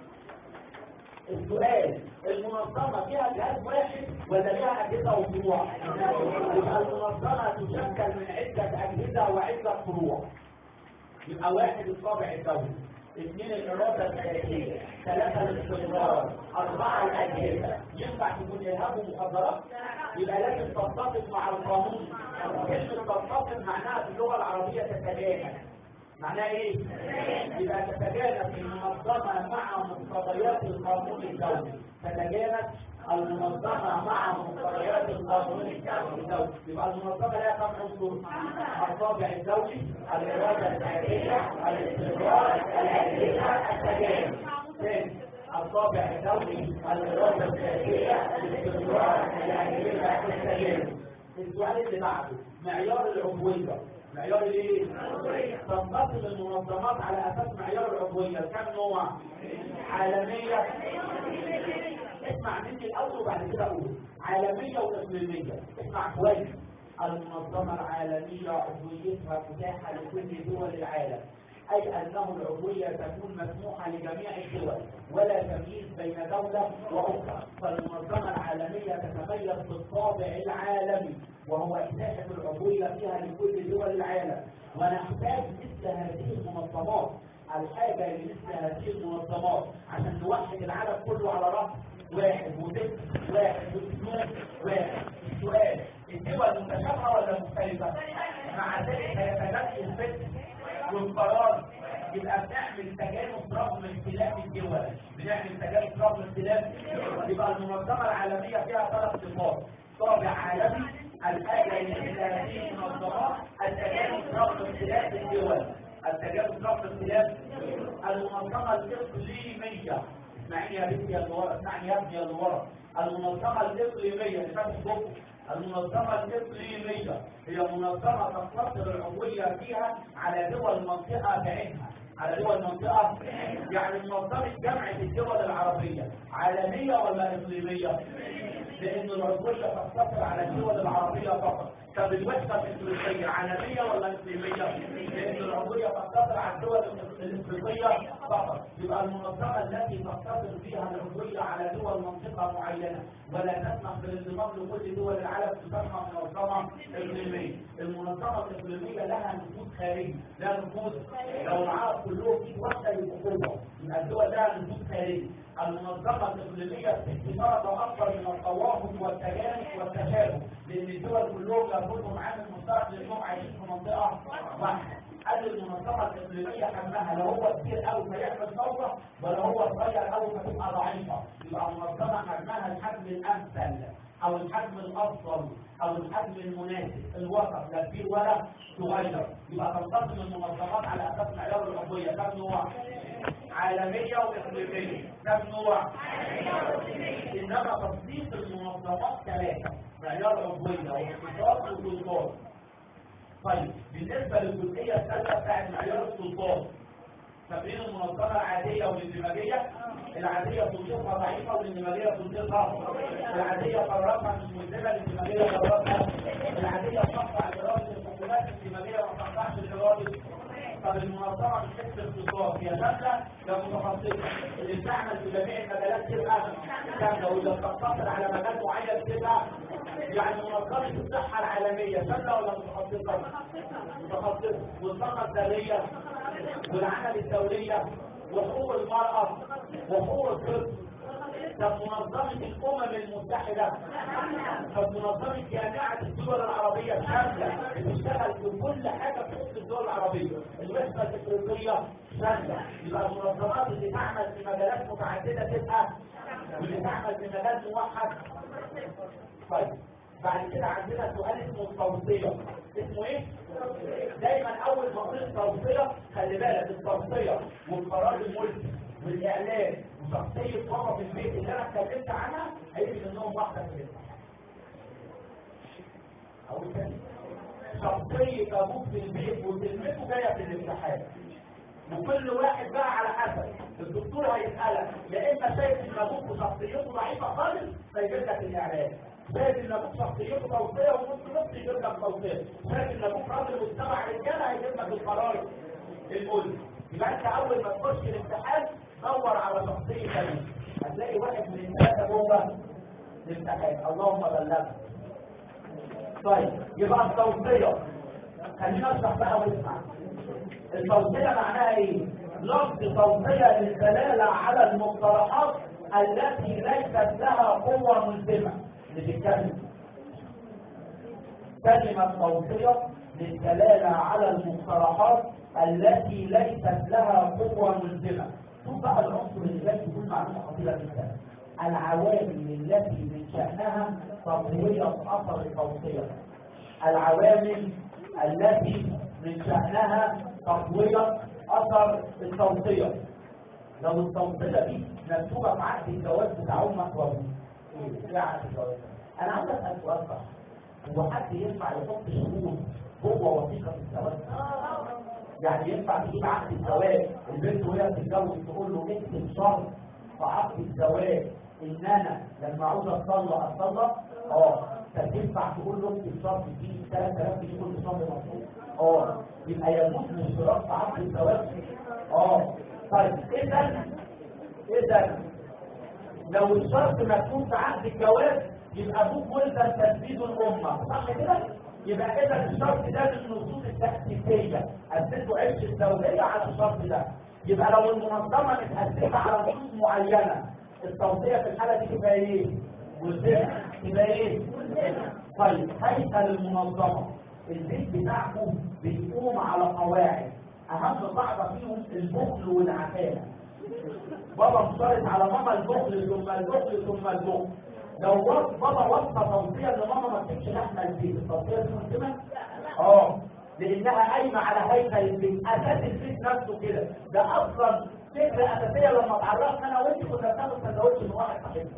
السؤال المنظمة فيها جهاز واحد ولا ليها أجهزة وفروع؟ يبقى المنظمة تشكل من عدة أجهزة وعدة فروع. يبقى واحد الطابع الدولي، اثنين الإرادة الذاتية، ثلاثة الاستقرار، أربعة الأجهزة، ينفع تكون إرهاب ومخدرات؟ يبقى لازم تتفق مع القانون. كلمة تتفق معناها في اللغة العربية تتجانب. معناها ايه؟ يبقى تتجانب المنظمة مع مقتضيات القانون الدولي تتجانب المنظمة مع مقتضيات القانون الدولي يبقى المنظمة لها كم عنصر؟ الطابع الدولي الإرادة الذاتية الاستقرار الأجهزة التجانب ثاني الطابع الدولي الإرادة الذاتية الاستقرار الأجهزة التجانب السؤال اللي بعده معيار العضوية معيار ايه؟ تنقسم المنظمات على اساس معيار العضويه كم نوع؟ عالميه اسمع مني الاول وبعد كده اقول عالميه واقليميه اسمع كويس المنظمه العالميه عضويتها متاحه لكل دول العالم أي أنه العضوية تكون مسموحة لجميع الدول ولا تمييز بين دولة وأخرى فالمنظمة العالمية تتميز بالطابع العالمي وهو إتاحة العضوية فيها لكل دول العالم ونحتاج مثل هذه المنظمات الحاجة لمثل هذه المنظمات عشان نوحد العالم كله على رأس واحد وست واحد واثنين واحد السؤال الدول متشابهة ولا مختلفة؟ مع ذلك هيتبقى الفكر والقرار يبقى بنعمل تجانب رغم اختلاف الدول بنعمل تجانب رغم اختلاف يبقى المنظمة العالمية فيها ثلاث صفات طابع عالمي الحاجة إلى هذه المنظمات التجانب رفض اختلاف الدول التجانب رفض اختلاف المنظمة الإقليمية اسمعني يا بنتي يا الورا اسمعني يا ابني يا الورا المنظمة الإقليمية اللي فاتت بكره المنظمة الإقليمية هي منظمة تقتصر العضوية فيها على دول المنطقة بعينها على دول المنطقة يعني منظمة جامعة الدول العربية عالمية ولا إقليمية؟ لأن العضوية تقتصر على الدول العربية فقط طب الوحدة الإفريقية عالمية ولا إقليمية؟ لأن العضوية تقتصر على الدول الإفريقية فقط يبقى المنظمة التي تقتصر فيها العضوية على دول منطقة معينة ولا تسمح بالانضمام لكل دول العالم تسمى منظمة إقليمية المنظمة الإقليمية لها نفوذ خارجي لها نفوذ لو العرب كلهم في واحدة يبقوا قوة يبقى الدول لها نفوذ خارجي المنظمة الإقليمية بتدي درجة أكبر من التوافق والتجانس والتشابه لأن الدول كلهم لابدهم عامل مشترك لأنهم عايشين في منطقة واحدة قال المنظمة الإقليمية حجمها لو هو كبير قوي فيعمل ثورة ولا هو صغير قوي فتبقى ضعيفة يبقى المنظمة حجمها الحجم الأمثل أو الحجم الأفضل أو الحجم المناسب الوسط لا كبير ولا صغير يبقى تنقسم المنظمات على أساس معيار العضوية كم نوع؟ عالمية وإقليمية كم نوع؟ إنما تفصيل المنظمات ثلاثة معيار عضوية واقتصاد وسلطات طيب بالنسبة للجزئية الثالثة بتاعت معيار السلطات تمرين المنظمة العادية والاندماجية العادية تنظيمها ضعيفة والاندماجية تنظيمها العادية قراراتها مش ملزمة الاندماجية قراراتها العادية تقطع إرادة الحكومات الاندماجية ما تقطعش الإرادة طب المنظمة مش حته اختصاص هي شاملة يا متخصصة اللي بتعمل في جميع المجالات تبقى شاملة واللي بتقتصر على مجال معين تبقى يعني منظمة الصحة العالمية شاملة ولا متخصصة؟ متخصصة والطاقة الذرية والعمل الدولية وحقوق المرأة وحقوق الطفل طب منظمة الأمم المتحدة طب منظمة جامعة الدول العربية شاملة بتشتغل في كل حاجة تخص الدول العربية الوحدة الإفريقية شاملة يبقى المنظمات اللي تعمل في مجالات متعددة تبقى واللي تعمل في مجال موحد طيب بعد كده عندنا سؤال اسمه التوصية اسمه ايه؟ دايما اول ما اقول التوصية خلي بالك التوصية والقرار الملكي والاعلان وشخصية بابا في البيت اللي انا اتكلمت عنها هيجي منهم واحدة في الامتحان او تاني شخصية ابوك في البيت وكلمته جاية في الامتحان وكل واحد بقى على حسب الدكتور هيسألك يا اما شايف ان ابوك وشخصيته ضعيفة خالص فيجيب لك الاعلان شايف ان ابوك شخصيته توصيه ونص نص يجيب لك توصيه شايف ان ابوك راجل مجتمع رجاله هيجيب لك القرار الملك يبقى انت اول ما تخش الامتحان دور على شخصيه ثانيه هتلاقي واحد من الثلاثه جوه الامتحان اللهم بلغنا طيب يبقى التوصيه خلينا نشرح بقى ونسمع التوصيه معناها ايه؟ لفظ توصيه للدلاله على المقترحات التي ليست لها قوه ملزمه بتتكلم كلمة توصية للدلالة على المقترحات التي ليست لها قوة ملزمة شوف بقى العنصر اللي جاي يكون معلومة خطيرة جدا العوامل التي من شأنها تطوية أثر التوصية العوامل التي من شأنها تطوية أثر التوصية لو التوصية دي مكتوبة في عقد الجواز بتاع أمك وأبوك ايه عقد الجواز انا عاوز اسال سؤال صح هو حد ينفع يحط شروط جوه وثيقه الزواج يعني ينفع تجيب عقد الزواج البنت وهي بتتجوز تقول له اكتب شرط في عقد الزواج ان انا لما عاوز اتطلق اتطلق اه طب ينفع تقول له اكتب شرط دي 3000 جنيه كل شهر مصروف اه يبقى يجوز الاشتراك في عقد الزواج اه طيب اذا اذا لو الشرط مكتوب في عقد الجواز يبقى ابوك ملزم تنفيذ الامه صح كده يبقى اذا الشرط ده من النصوص التاسيسيه اسسوا عيش الزوجيه على الشرط ده يبقى لو المنظمه متاسسه على نصوص معينه التوصيه في الحاله دي تبقى ايه ملزمه تبقى ايه طيب هيكل المنظمه البيت بتاعكم بيقوم على قواعد اهم قاعده فيهم البخل والعفاف بابا مشترط على ماما البخل ثم البخل ثم البخل لو وصف بابا وصفه توصيه ان ماما ما تجيبش لحمه البيت التوصيه دي مهمه اه لانها قايمه على هيكل البيت اساس البيت نفسه كده ده اصلا فكره اساسيه لما اتعرفنا انا وانت كنا بناخد سندوتش من واحد صاحبنا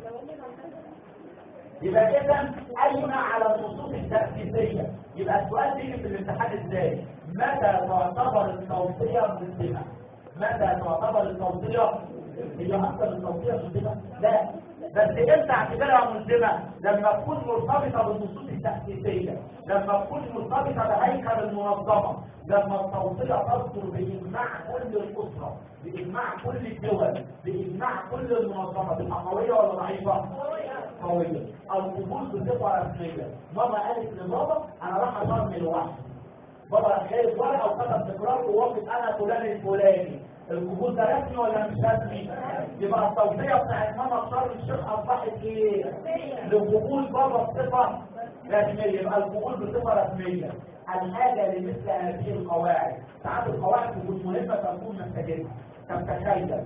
يبقى اذا قايمه على النصوص التاسيسيه يبقى السؤال بيجي في الامتحان ازاي متى تعتبر التوصيه ملزمه متى تعتبر التوصيه هي اصلا التوصيه ملزمه لا بس امتى اعتبرها ملزمه لما تكون مرتبطه بالنصوص التاسيسيه لما تكون مرتبطه بهيكل المنظمه لما التوصيه تصدر باجماع كل الاسره باجماع كل الدول باجماع كل المنظمات تبقى قويه ولا ضعيفه قويه القبول بصفه رسميه ماما قالت لبابا انا راح اشرب لوحدي بابا جايب ورقه وكتب تكرار ووافق انا فلان الفلاني القبول ده رسمي ولا مش رسمي يبقى التوصيه بتاعت ماما في شرم الشيخ اصبحت ايه لقبول بابا بصفه رسميه يبقى القبول بصفه رسميه الحاجه لمثل هذه القواعد ساعات القواعد تكون مهمه تكون محتاجينها طب تخيل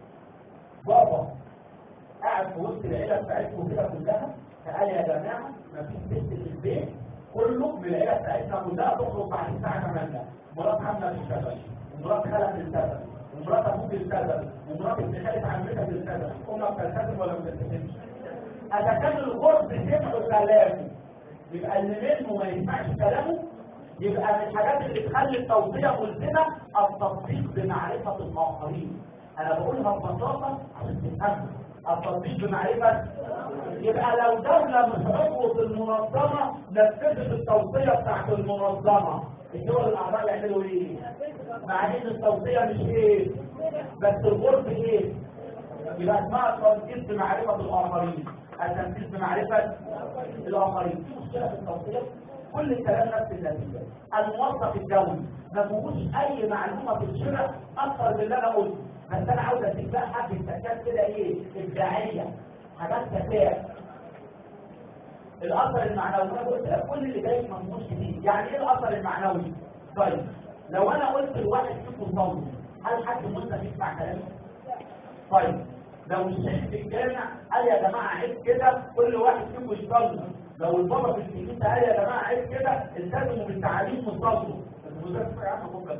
بابا قاعد في وسط العيله بتاعتكم كده كلها فقال يا جماعه مفيش بنت في البيت كله من العيله بتاعتنا كلها تخرج بعد الساعه 8 مرات عامله تشتغل ومرات خالك تشتغل ومرات ابوك تشتغل ومرات ابن خالد عمتك تشتغل امك تلتزم ولا ما تلتزمش اذا كان الغرب سمعوا كلامه يبقى اللي منه ما يسمعش كلامه يبقى من الحاجات اللي بتخلي التوصيه ملزمه التطبيق بمعرفه الاخرين انا بقولها ببساطه عشان تفهمها التطبيق بمعرفة يبقى لو دولة مش عضو في المنظمة نفذت التوصية بتاعت المنظمة الدول الأعضاء يعملوا ايه؟ مع ان التوصية مش ايه؟ بس الغرب ايه؟ يبقى اسمها التنفيذ بمعرفة الآخرين التنفيذ بمعرفة الآخرين في مشكلة في التوصية كل الكلام نفس النتيجة الموظف الدولي ما فيهوش أي معلومة في الشرع أكثر من اللي أنا قلته بس انا عاوز اديك بقى حاجه تكات كده ايه ابداعيه حاجات كفايه الاثر المعنوي انا قلت لك كل اللي جاي مضمون جديد يعني ايه الاثر المعنوي طيب لو انا قلت لواحد فيكم صلي هل حد مسلم يسمع كلامي طيب لو الشيخ في الجامع قال يا جماعه عيب كده كل واحد فيكم يصلي لو البابا في الكنيسه قال يا جماعه عيب كده التزموا بالتعاليم وصلوا المدرس يا عم بكره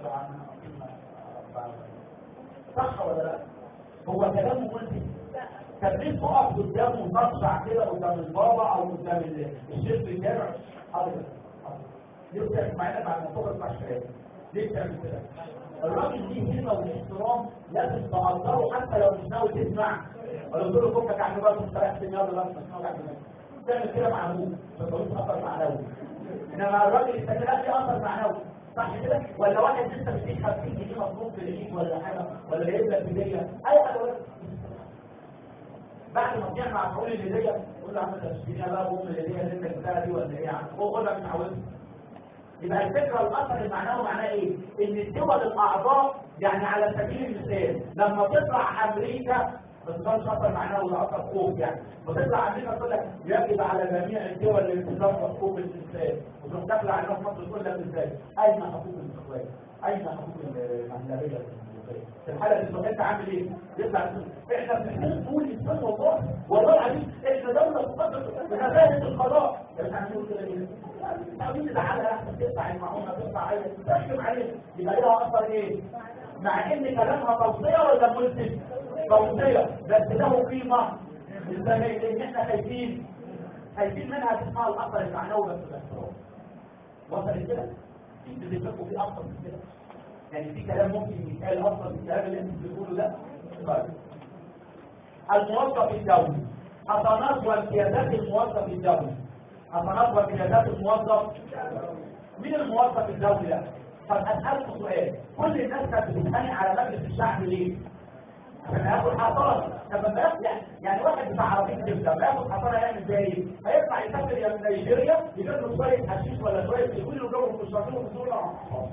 صح ولا لا هو كلامه ملزم طب ليه تقف قدامه وتطلع كده قدام البابا او قدام الشيخ الجامع حضرتك ليه بتعمل معانا بعد ما تخرج مع الشباب ليه بتعمل كده الراجل ليه هنا والاحترام لازم تقدره حتى لو مش ناوي تسمع ولا تقول له فكك عن بقى مش رايح تنام ولا مش ناوي عن تعمل كده مع ابوه ما تقولش اثر معنوي انما الراجل الثاني لا ليه اثر معنوي صح كده ولا واحد لسه بيديك 50 جنيه مصروف في الايد ولا حاجه ولا جايب لك هديه اي حاجه ولا بعد ما تجمع مع تقول الهديه تقول له عم تشتريها بقى بام الهديه اللي انت جبتها دي ولا ايه يعني هو خدها مش عاوزها يبقى الفكره الاثر المعنوي معناه ايه؟ ان الدول الاعضاء يعني على سبيل المثال لما تطلع امريكا بس ده مش اثر معنوي ده اثر خوف يعني بتطلع امريكا تقول لك يجب على جميع الدول الالتزام بحقوق الانسان وتروح داخله علينا في مصر تقول لك ازاي؟ اين حقوق الاخوان؟ اين حقوق المهلبيه في الحاله دي انت عامل ايه؟ يطلع احنا بنحتاج نقول الانسان والله والله العظيم احنا دوله تقدم بمبادئ القضاء بس هنقول كده ايه؟ تعمل اللي على احسن تدفع المعونه تدفع عليها تحكم عليها يبقى ليها اثر ايه؟ مع ان كلامها توصيه ولا ملزم؟ توصيه بس له قيمه ازاي لان احنا خايفين خايفين منها تسمع الاثر المعنوي بس باحترام وصلت كده؟ انتوا بتفكروا في اكتر من كده يعني في كلام ممكن يتقال اصلا في الكلام اللي انتوا بتقولوا ده طيب الموظف الدولي حصانات وامتيازات الموظف الدولي حصانات وامتيازات الموظف مين الموظف الدولي ده؟ طب اسالكم سؤال كل الناس كانت بتتخانق على مجلس الشعب ليه؟ عشان ياخد حصانه طب ما ياخد يعني واحد بتاع عربيه كبده ما ياخد حصانه يعمل زي ايه؟ هيطلع يسافر يا نيجيريا يجيب له شويه حشيش ولا شويه يقول له جو المشرفين وبيقولوا له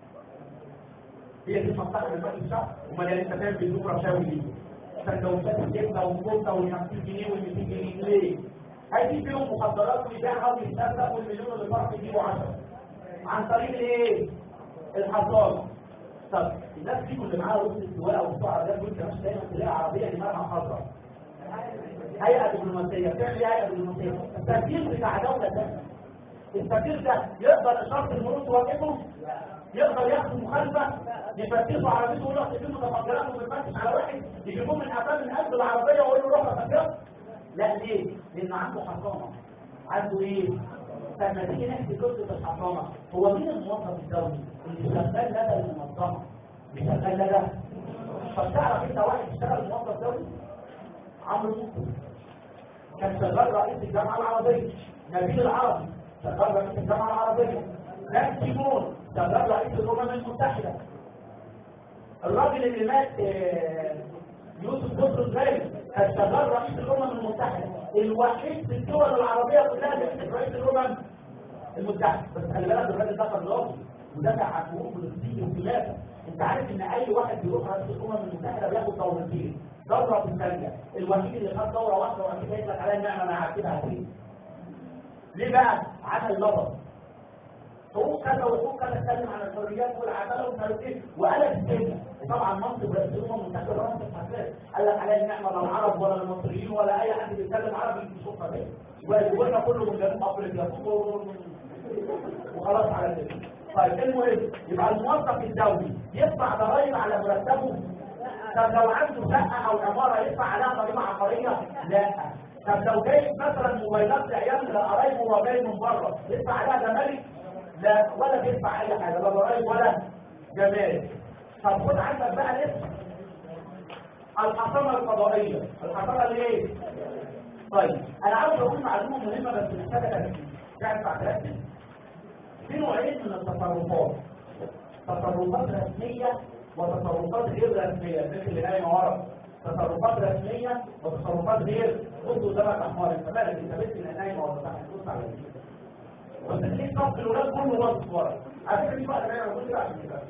هي دي مصلحه للمجلس الشعب امال يعني انت فاهم بيدوك رشاوي ليه؟ سندوتشات الجبنه والكفته وال 50 جنيه وال 200 جنيه ليه؟ هيجيب فيهم مخدرات ويبيعها ويتصدق والمليون اللي فرق يجيبوا 10 عن طريق الايه؟ الحصانه طب الناس فيكم اللي معاها وسط السواقه وبتوع عربيات دول كمان دايما تلاقي عربيه اللي مالها خضراء هيئه دبلوماسيه بتعمل ايه هيئه دبلوماسيه السفير بتاع دوله ثانيه السفير ده يقدر اشاره المرور توقفه يقدر ياخد مخالفه يفتشوا عربيته ويقول له تجيبوا متفجرات ويفتش على واحد يجيبوه من امام من قلب العربيه ويقول له روح افجر لا ليه؟ لانه عنده حصانه عنده ايه؟ فلما تيجي نحكي قصه الحصانه هو مين الموظف الدولي اللي شغال لدى المنظمه اللي شغال لدى طب تعرف انت واحد اشتغل موظف دولي عمرو مصطفى كان شغال رئيس الجامعه العربيه نبيل العربي شغال رئيس الجامعه العربيه نام تيمون شغال رئيس الامم المتحده الراجل اللي مات آه، يوسف بطرس غالي كان شغال رئيس الامم المتحده الوحيد في الدول العربيه كلها اللي كان رئيس الامم المتحده بس خلي بالك الراجل ده كان راجل ودافع عن حقوق فلسطين وخلافه انت عارف ان اي واحد بيروح رئيس الامم المتحده بياخد دورتين دوره في الثانيه الوحيد اللي خد دوره واحده وبعد كده يطلق عليها النعمه انا هعتبرها فين ليه بقى عمل لبط حقوق كذا وحقوق كذا اتكلم عن الحريات والعداله ومش عارف ايه وقلب الدنيا وطبعا منصب رئيس الامم المتحده ده منصب حساس قال لك عليها النعمه لا العرب ولا المصريين ولا اي حد بيتكلم عربي يشوفها كده ويقولنا كله من جنوب افريقيا وخلاص على كده طيب المهم يبقى الموظف الدولي يدفع ضرائب على مرتبه طب لو عنده شقه او عماره يدفع عليها ضريبه عقاريه لا طب لو جايب مثلا موبايلات لعيال قرايبه وهو جاي من بره يدفع عليها جمارك لا ولا بيدفع اي حاجه لا ضرائب ولا جمارك طب خد عندك بقى لسه الحصانه القضائيه الحصانه الايه طيب انا عاوز اقول معلومه مهمه بس محتاجه تركيز تعرف تركز في نوعين من التصرفات تصرفات رسميه وتصرفات غير رسميه مثل اللي نايم ورا تصرفات رسميه وتصرفات غير بص قدامك احمر انت مالك انت بنت اللي نايمه ولا تحت بص على دي بس ليه صف الولاد كله باصص ورا على فكره دي بقى انا بقول كده عشان كده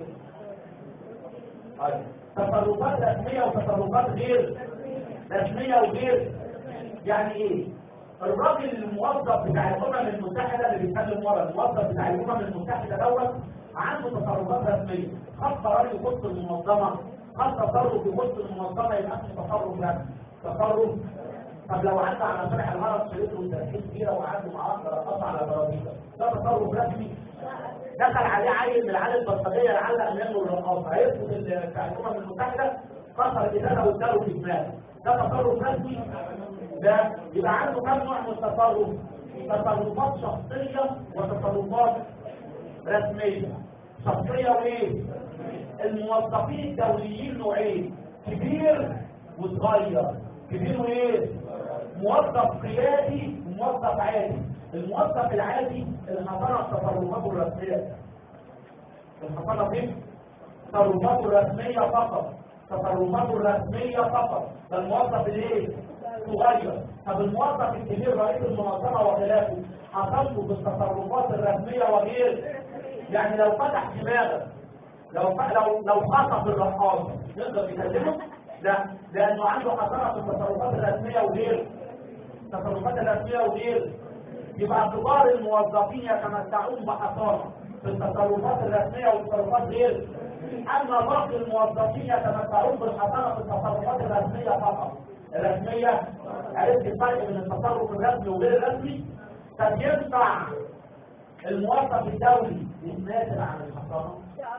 طيب تصرفات رسميه وتصرفات غير رسميه وغير يعني ايه الراجل الموظف بتاع الامم المتحده اللي بيتكلم ورا الموظف بتاع الامم المتحده دوت عنده تصرفات رسميه خد قرار يخص المنظمه خد تصرف يخص المنظمه يبقى اسمه تصرف رسمي تصرف طب لو عدى على شارع الهرم شريط له 30 كبيره وقعدوا معاه رقص على براميل ده تصرف رسمي دخل عليه عيل من العيال البلطجيه لعل امامه الرقاصه هيسقط بتاع الامم المتحده كسر الازازه واداله في دماغه ده تصرف رسمي ده يبقى عنده كم نوع من التصرف تصرفات شخصيه وتصرفات رسميه شخصيه وايه الموظفين الدوليين نوعين كبير وصغير كبير وايه موظف قيادي وموظف عادي الموظف العادي الحضانه تصرفاته الرسميه الحضانه فين تصرفاته الرسميه فقط تصرفاته الرسميه فقط ده الموظف الايه صغير طب الموظف الكبير رئيس المنظمه وخلافه حصلته بالتصرفات الرسميه وغير يعني لو فتح دماغه لو لو لو خطف الرقاصه نقدر نكلمه لا لانه عنده حصانه في التصرفات الرسميه وغير التصرفات الرسميه وغير يبقى كبار الموظفين يتمتعون بحصانه في التصرفات الرسميه والتصرفات غير اما باقي الموظفين يتمتعون بالحصانه في التصرفات الرسميه فقط الرسميه عرفت الفرق بين التصرف الرسمي وغير الرسمي طب ينفع الموظف الدولي يتنازل عن الحصانه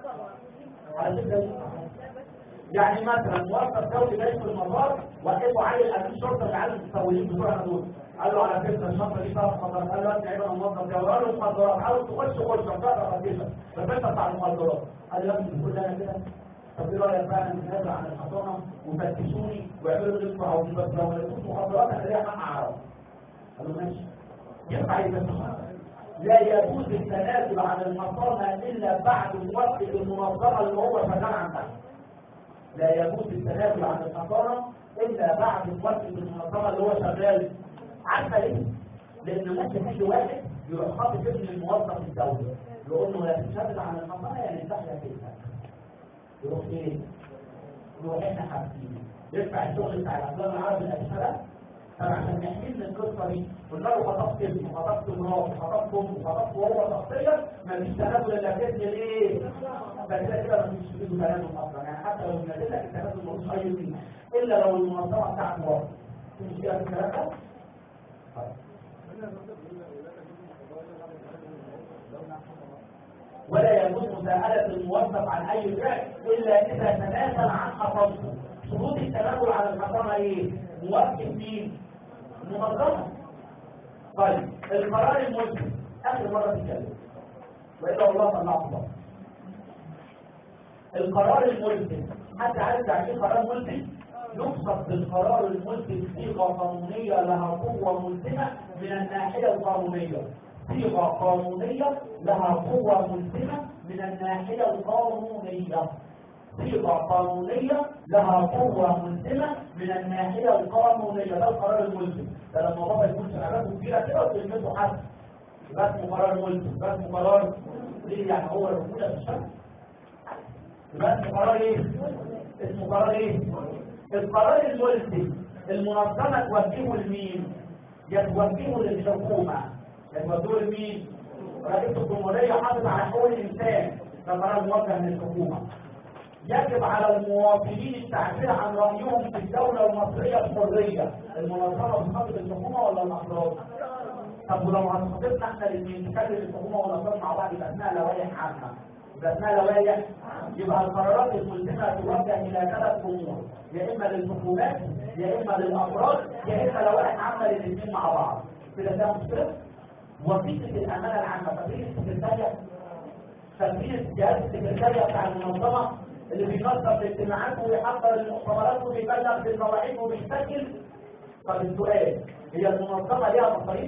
على فكره يعني مثلا موظف دولي جاي في المطار وقفوا علي امين شرطه اللي عالم المسؤولين بتوعنا دول قال له على فكره الشنطه دي فيها مخدرات قال له انت عيب انا موظف ده وقال له مخدرات حاول تخش خش مخدرات خفيفه بس انت بتاع المخدرات قال له يا ابني كل انا كده طب ايه رايك بقى ان نازل عن الحصانه وفتشوني واعملوا اللي انتوا عاوزينه بس لو ما لقيتوش مخدرات انا ليا حق اعرف قال له ماشي ينفع يفتش لا يجوز التنازل عن الحصانه الا بعد موافقه المنظمه اللي هو شغال عندها لا يجوز التنازل عن الحصانه الا بعد موافقه المنظمه اللي هو شغال عارفه ليه؟ لان ممكن يجي واحد يروح خاطب ابن الموظف الدولي يقول له يا تتنازل عن الحصانه يعني تحيا كده يروح ايه؟ يروح احنا حابسينه يدفع الشغل بتاع الافلام العربي القديمه ده طب عشان نحميه من القصه دي قلنا له خطبت ابني خطبت مراتي خطبت امي خطبت وهو شخصيا مفيش تنازل الا باذن الايه؟ بس كده كده مفيش في ايده تنازل اصلا يعني حتى لو نازل لك التنازل ملوش اي قيمه الا لو المنظمه بتاعته واقفه في مشكلة في الكلام ده؟ ولا يجوز مساءلة الموظف عن أي فعل إلا إذا تنازل عن حصانته شروط التنازل عن الحصانة إيه؟ موافق مين؟ المنظمة طيب القرار الملزم آخر مرة تتكلم وإلا والله طلعت بقى القرار الملزم حد عارف يعني ايه قرار ملزم؟ يقصد بالقرار الملزم صيغة قانونية لها قوة ملزمة من الناحية القانونية صيغة قانونية لها قوة ملزمة من الناحية القانونية صيغة قانونية لها قوة ملزمة من الناحية القانونية ده القرار الملزم ده لما بابا يكون شغالاته كبيرة كده وتلمسه حد يبقى اسمه قرار ملزم يبقى اسمه قرار ليه يعني هو الرجولة في الشرع يبقى اسمه قرار ايه؟ اسمه قرار ايه؟ القرار الملزم المنظمة توجهه لمين؟ يتوجهه للحكومة يتوجهه لمين؟ رئيس الجمهورية حافظ على حقوق الإنسان ده قرار موجه للحكومة يجب على المواطنين التعبير عن رأيهم في الدولة المصرية الحرية المنظمة بتخاطب الحكومة ولا الأفراد؟ طب ولو هنخاطبنا احنا الاثنين نكلم الحكومة والأفراد مع بعض يبقى اسمها لوائح عامة يبقى اسمها لوائح يبقى القرارات الملزمة توجه إلى ثلاث أمور يا إما للحكومات يا إما للأفراد يا إما لوائح عامة للاثنين مع بعض كده ده مشكلة وظيفة الأمانة العامة تدريس السكرتارية تدريس جهاز السكرتارية بتاع المنظمة اللي بينظم الاجتماعات ويحضر المؤتمرات وبيبلغ بالمواعيد وبيسجل طب السؤال هي المنظمة ليها مصاريف؟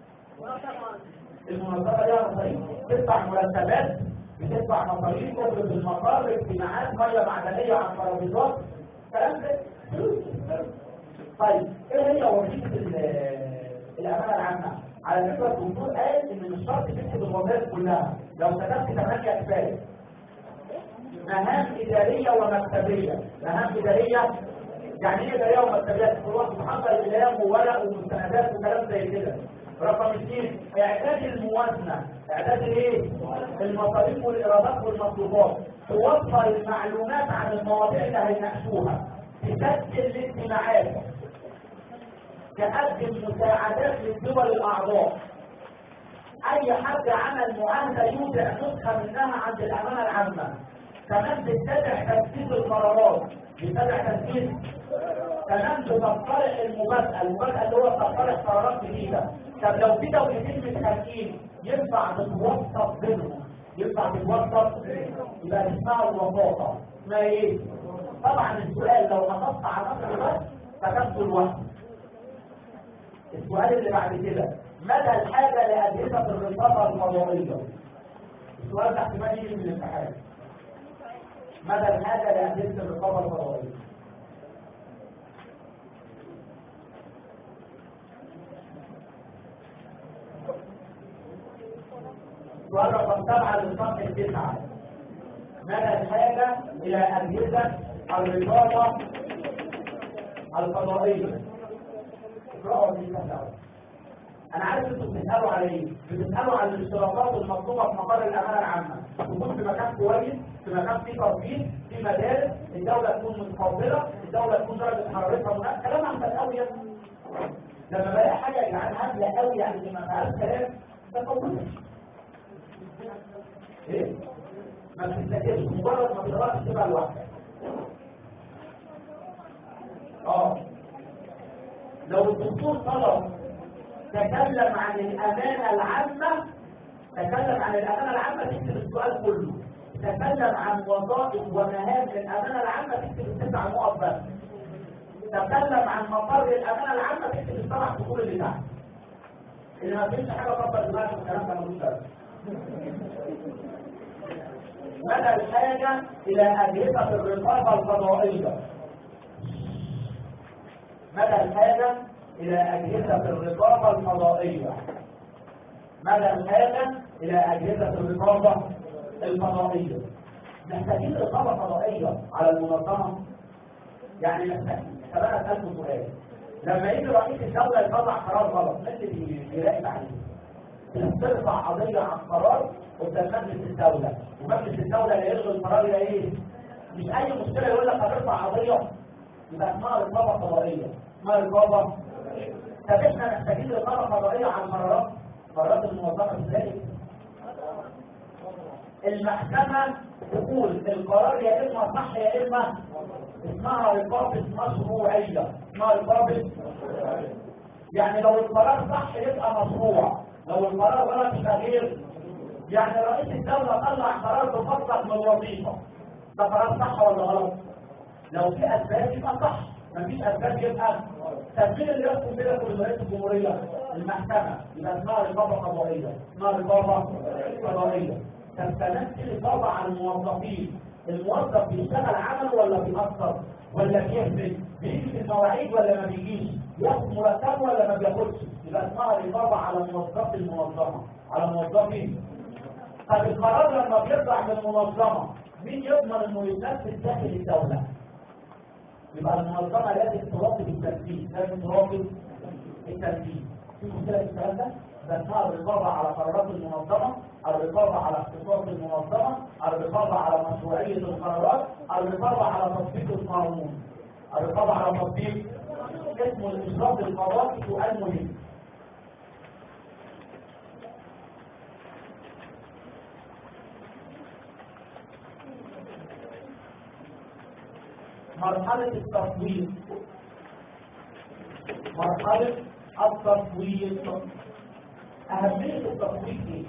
المنظمة ليها مصاريف تدفع مرتبات بتدفع مصاريف كفر بالمقر اجتماعات مية معدنية على الترابيزات كلام ده فلوس طيب ايه هي وظيفة الأمانة العامة؟ على فكرة الدكتور قال إن مش شرط تكتب الوظائف كلها لو كتبت ثمانية كفاية مهام إدارية ومكتبية مهام إدارية يعني ايه إدارية ومكتبية كل واحد محضر إعلام وورق ومستندات وكلام زي كده رقم اثنين إعداد الموازنة إعداد إيه؟ المصاريف والإيرادات والمصروفات توفر المعلومات عن المواضيع اللي هيناقشوها تسجل الاجتماعات تقدم مساعدات للدول الأعضاء أي حد عمل معاهدة يودع نسخة منها عند الأمانة العامة كمان بتتابع تنفيذ القرارات بتتابع تنفيذ كمان بتقترح المبادئة المبادئة اللي هو تقترح قرارات جديدة طب لو في دولتين متخانقين ينفع تتوسط بينهم ينفع تتوسط يبقى اسمها الوساطة اسمها ايه؟ طبعا السؤال لو نصبت على مصر بس فتبدو الوقت السؤال اللي بعد كده مدى الحاجة لأجهزة الرقابة القضائية السؤال ده احتمال يجي من الامتحان مدى الحاجة لأجهزة الرقابة القضائية سؤال رقم سبعة للصفحة التسعة مدى الحاجة إلى أجهزة الرقابة القضائية اقرأوا دي سهلة انا عارف انتوا بتسالوا على ايه بتسالوا عن الاشتراطات المطلوبه في مقر الامانه العامه تكون في مكان كويس في مكان فيه ترفيه في مدارس الدوله تكون متفضله الدوله تكون درجه حرارتها مناسبه كلام عن قوي لما بلاقي حاجه يا جدعان هبله قوي يعني ما فيهاش كلام ده قوي ايه ما بتتذاكرش مجرد ما تقراش تبقى لوحدك اه لو الدكتور طلب تكلم عن الأمانة العامة تكلم عن الأمانة العامة تكتب السؤال كله تكلم عن وظائف ومهام الأمانة العامة تكتب التسع نقط بس تكلم عن مقر الأمانة العامة تكتب السبع فصول اللي تحت اللي ما فيش حاجة تفضل دماغك والكلام ده ملوش لازمة مدى الحاجة إلى أجهزة الرقابة القضائية مدى الحاجة إلى أجهزة الرقابة القضائية مدى الحاجة إلى أجهزة الرقابة القضائية محتاجين رقابة قضائية على المنظمة يعني محتاجين طب أنا أسألكم سؤال لما يجي رئيس الدولة يطلع قرار غلط مين اللي بيراقب عليه؟ ترفع قضية عن قرار قدام مجلس الدولة ومجلس الدولة لا يلغي القرار إلى إيه؟ مش أي مشكلة يقول لك هترفع قضية يبقى اسمها رقابة قضائية اسمها رقابة طب احنا محتاجين رقابة قضائية على المرارات مرارات المنظمة ازاي؟ المحكمة تقول القرار يا اما صح يا اما اسمها رقابة مشروعية اسمها رقابة يعني لو القرار صح يبقى مشروع لو القرار غلط يبقى غير يعني رئيس الدولة طلع قرار بفضلك من الوظيفة ده قرار صح ولا غلط؟ لو في اسباب يبقى صح مفيش اسباب يبقى طب مين اللي يحكم بينك وبين رئيس الجمهورية؟ المحكمة يبقى اسمها رقابة قضائية اسمها رقابة قضائية طب كمان في رقابة على الموظفين الموظف بيشتغل عمل ولا بيأثر ولا بيهمل بيجي في المواعيد ولا ما بيجيش ياخد مرتب ولا ما بياخدش يبقى اسمها رقابة على موظف المنظمة على موظفين طب القرار لما بيطلع من المنظمة مين يضمن انه يتنفذ داخل الدولة يبقى المنظمة لازم تراقب التنفيذ لازم تراقب التنفيذ في مشكلة في الكلام ده؟ ده اسمها الرقابة على قرارات المنظمة الرقابة على اختصاص المنظمة الرقابة على مشروعية القرارات الرقابة على تطبيق القانون الرقابة على تطبيق اسمه الإشراف القضائي سؤال مهم مرحلة التصويت مرحلة التصويت أهمية التصويت إيه؟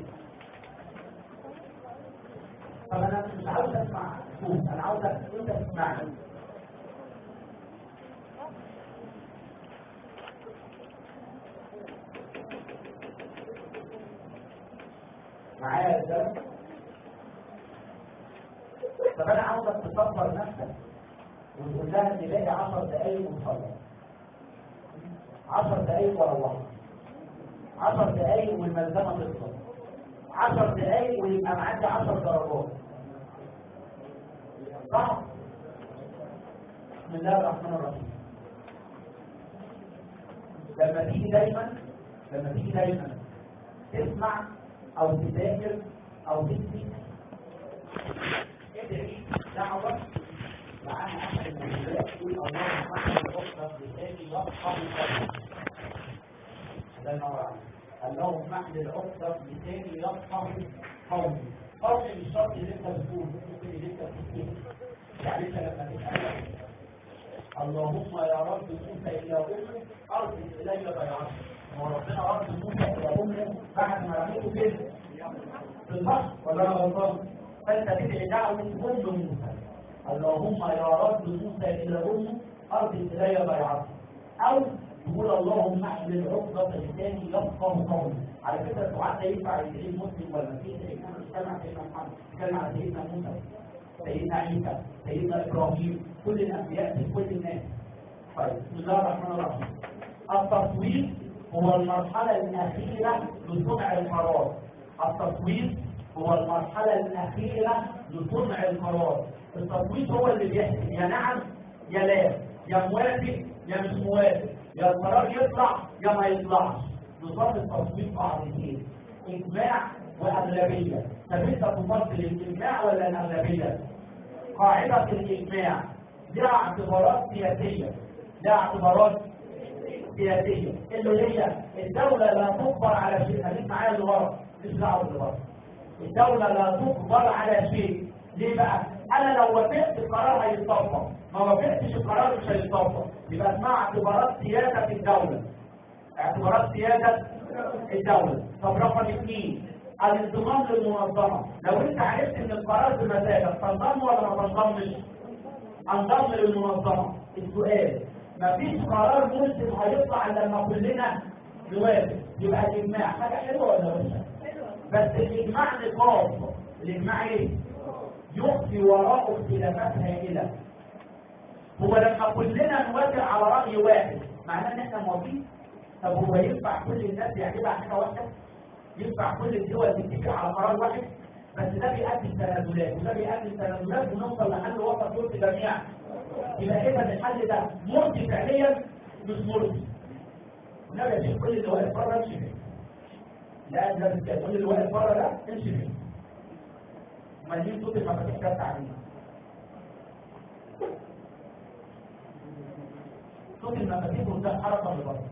طب أنا مش عاوز أسمع صوت أنا عاوز أنت تسمعني معايا ده طب أنا عاوزك تصبر نفسك وتقول لها ان باقي 10 دقايق ونخلص 10 دقايق وروح 10 دقايق والملزمه تخلص 10 دقايق ويبقى معدي 10 درجات صح بسم الله الرحمن الرحيم لما تيجي دايما لما تيجي دايما تسمع او تذاكر او تكتب ادعي دعوه معانا احد الموجودات يقول اللهم احد الاسره بلساني يفقه قولي ده النور عليك اللهم احد الاسره بلساني يفقه قولي قولي مش شرط اللي انت بتقوله ممكن اللي انت بتكتبه يعني انت لما تسال اللهم يا رب موسى الى امه ارسل الي بيعته هو ربنا ارسل موسى الى امه بعد ما رميته فين؟ في البحر ولا انا غلطان؟ فانت تدعي دعوه ام موسى اللهم يا رب موسى الى امه ارسل الي بيعته او تقول اللهم احمل عقدة لساني يفقه قولي على فكره الدعاء ده ينفع يدعي المسلم والمسيح لان انا بتكلم عن سيدنا محمد بتكلم عن سيدنا موسى سيدنا عيسى سيدنا ابراهيم كل الانبياء في كل الناس طيب بسم الله الرحمن الرحيم التصويت هو المرحله الاخيره لصنع القرار التصويت هو المرحله الاخيره لصنع القرار التصويت هو اللي بيحكم يا نعم يا لا يا موافق يا مش موافق يا القرار يطلع يا ما يطلعش نظام التصويت قاعدتين اجماع واغلبيه طب انت تفضل الاجماع ولا الاغلبيه قاعده الاجماع لها اعتبارات سياسيه لها اعتبارات سياسيه اللي هي الدوله لا تجبر على شيء خليك معايا اللي ورا مش دعوه اللي ورا الدوله لا تجبر على شيء ليه بقى انا لو وافقت القرار هيتطبق ما وافقتش القرار مش هيتطبق يبقى اسمها اعتبارات سياسه في الدوله اعتبارات سياسه الدوله طب رقم اثنين الانضمام للمنظمه لو انت عرفت ان القرار بمزاجك تنضم ولا ما تنضمش انضم للمنظمه السؤال مفيش قرار ملزم هيطلع الا لما كلنا نوافق يبقى الاجماع حاجه حلوه ولا وحشه بس الاجماع نقاط الاجماع ايه يخفي وراءه اختلافات هائله هو لما كلنا نوافق على راي واحد معناه ان احنا موافقين طب هو ينفع كل الناس يعجبها حاجه واحده ينفع كل الدول تتفق على قرار واحد بس ده بيؤدي التنازلات وده بيؤدي التنازلات ونوصل لحل وسط يرضي جميعا يبقى اذا الحل ده مرضي فعليا مش مرضي لا يا شيخ كل اللي واقف بره امشي فيه لا لازم كل اللي واقف بره ده امشي فيه امال مين صوت المفاتيح كانت عليه صوت المفاتيح وده حركه بالبطن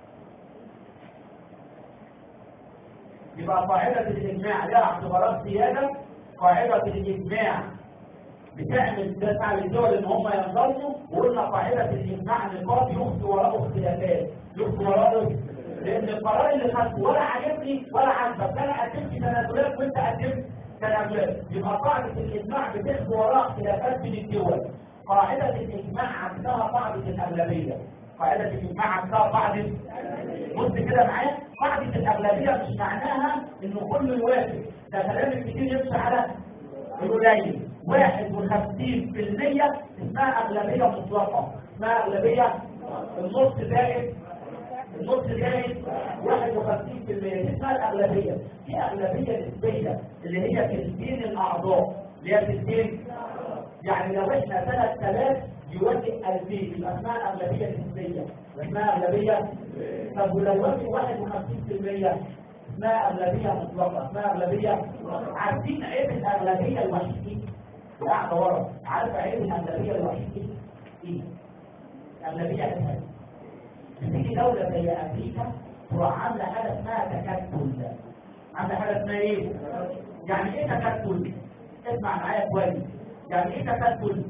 يبقى قاعدة الإجماع لها اعتبارات سيادة قاعدة الإجماع بتعمل تسعى للدول إن هم ينضموا وقلنا قاعدة الإجماع نقاط يخفي وراءه اختلافات يخفي وراءه لأن القرار اللي خدته ولا عجبني ولا عجبك أنا قدمت تنازلات وأنت قدمت تنازلات يبقى قاعدة الإجماع بتخفي وراء اختلافات بين الدول قاعدة الإجماع عندها قاعدة الأغلبية قاعدة الإجماع عندها قاعدة بص كده معايا قاعدة الأغلبية مش معناها إنه كله يوافق ده كلام الكتير يمشي على القليل واحد وخمسين في المية اسمها أغلبية مطلقة اسمها أغلبية النص زائد النص زائد واحد وخمسين في المية دي اسمها الأغلبية في أغلبية نسبية اللي هي تلتين الأعضاء اللي هي تلتين يعني لو احنا ثلاث ثلاث يوافق 2000 يبقى اسمها أغلبية نسبية اسمها أغلبية طب ولو وافق 51% اسمها أغلبية مطلقة اسمها أغلبية عارفين عيب الأغلبية الوحيد قاعدة ورا عارف عيب الأغلبية الوحيد إيه؟ الأغلبية إيه؟ بتيجي دولة زي أمريكا تروح عاملة حاجة اسمها تكتل عاملة حاجة اسمها إيه؟ يعني إيه تكتل؟ اسمع معايا كويس يعني إيه تكتل؟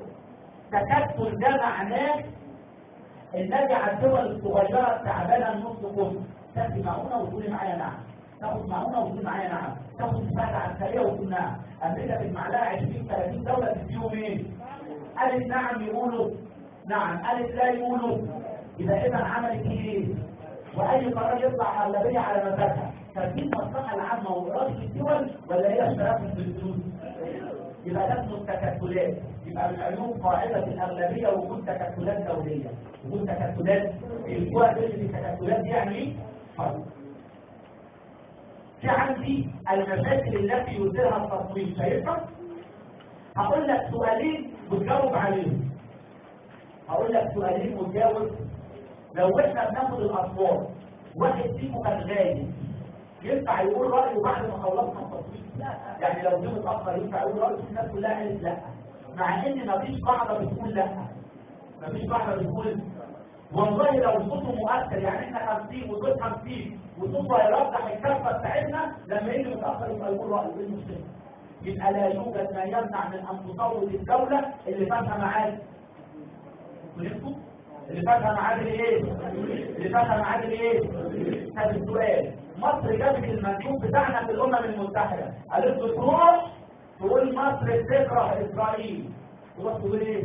تكتل ده معناه النبي على الدول الصغيرة التعبانة النص كله تاخد معونة وتقولي معايا نعم تاخد معونة وتقولي معايا نعم تاخد مساعدة عسكرية وتقول نعم أمريكا بتجمع لها 20 30 دولة تديهم إيه؟ قالت نعم يقولوا نعم قالت لا يقولوا يبقى إذا عملت إيه؟ وأي قرار يطلع أغلبية على مزاجها ترتيب المصلحة العامة وإرادة الدول ولا هي اشتراكهم بالفلوس؟ يبقى ده اسمه التكتلات يبقى من عيوب قاعدة الأغلبية وجود تكتلات دولية وجود تكتلات القوى تجري التكتلات دي يعني ايه؟ فرق في عندي المشاكل التي يثيرها التصميم شايفها؟ هقول لك سؤالين وتجاوب عليهم هقول لك سؤالين وتجاوب لو احنا بناخد الأصوات واحد فيكم كان غايب ينفع يقول رأيه بعد ما خلصنا التصويت لا يعني لو جه متأخر ينفع يقول رأيه الناس كلها قالت لا مع ان مفيش قاعدة بتقول لا مفيش قاعدة بتقول والله لو صوته مؤثر يعني احنا 50 وصوت 50 وصوته هيرجح الكفة بتاعتنا لما يجي متأخر يبقى يقول رأيه ايه المشكلة يبقى لا يوجد ما يمنع من ان تصوت الدولة اللي فاتها معاد فهمتوا؟ اللي فاتها معاد ايه؟ اللي فاتها معاد ايه؟ هذا السؤال مصر جابت المندوب بتاعنا في الامم المتحده قالت له تروح تقول مصر تكره اسرائيل تروح تقول ايه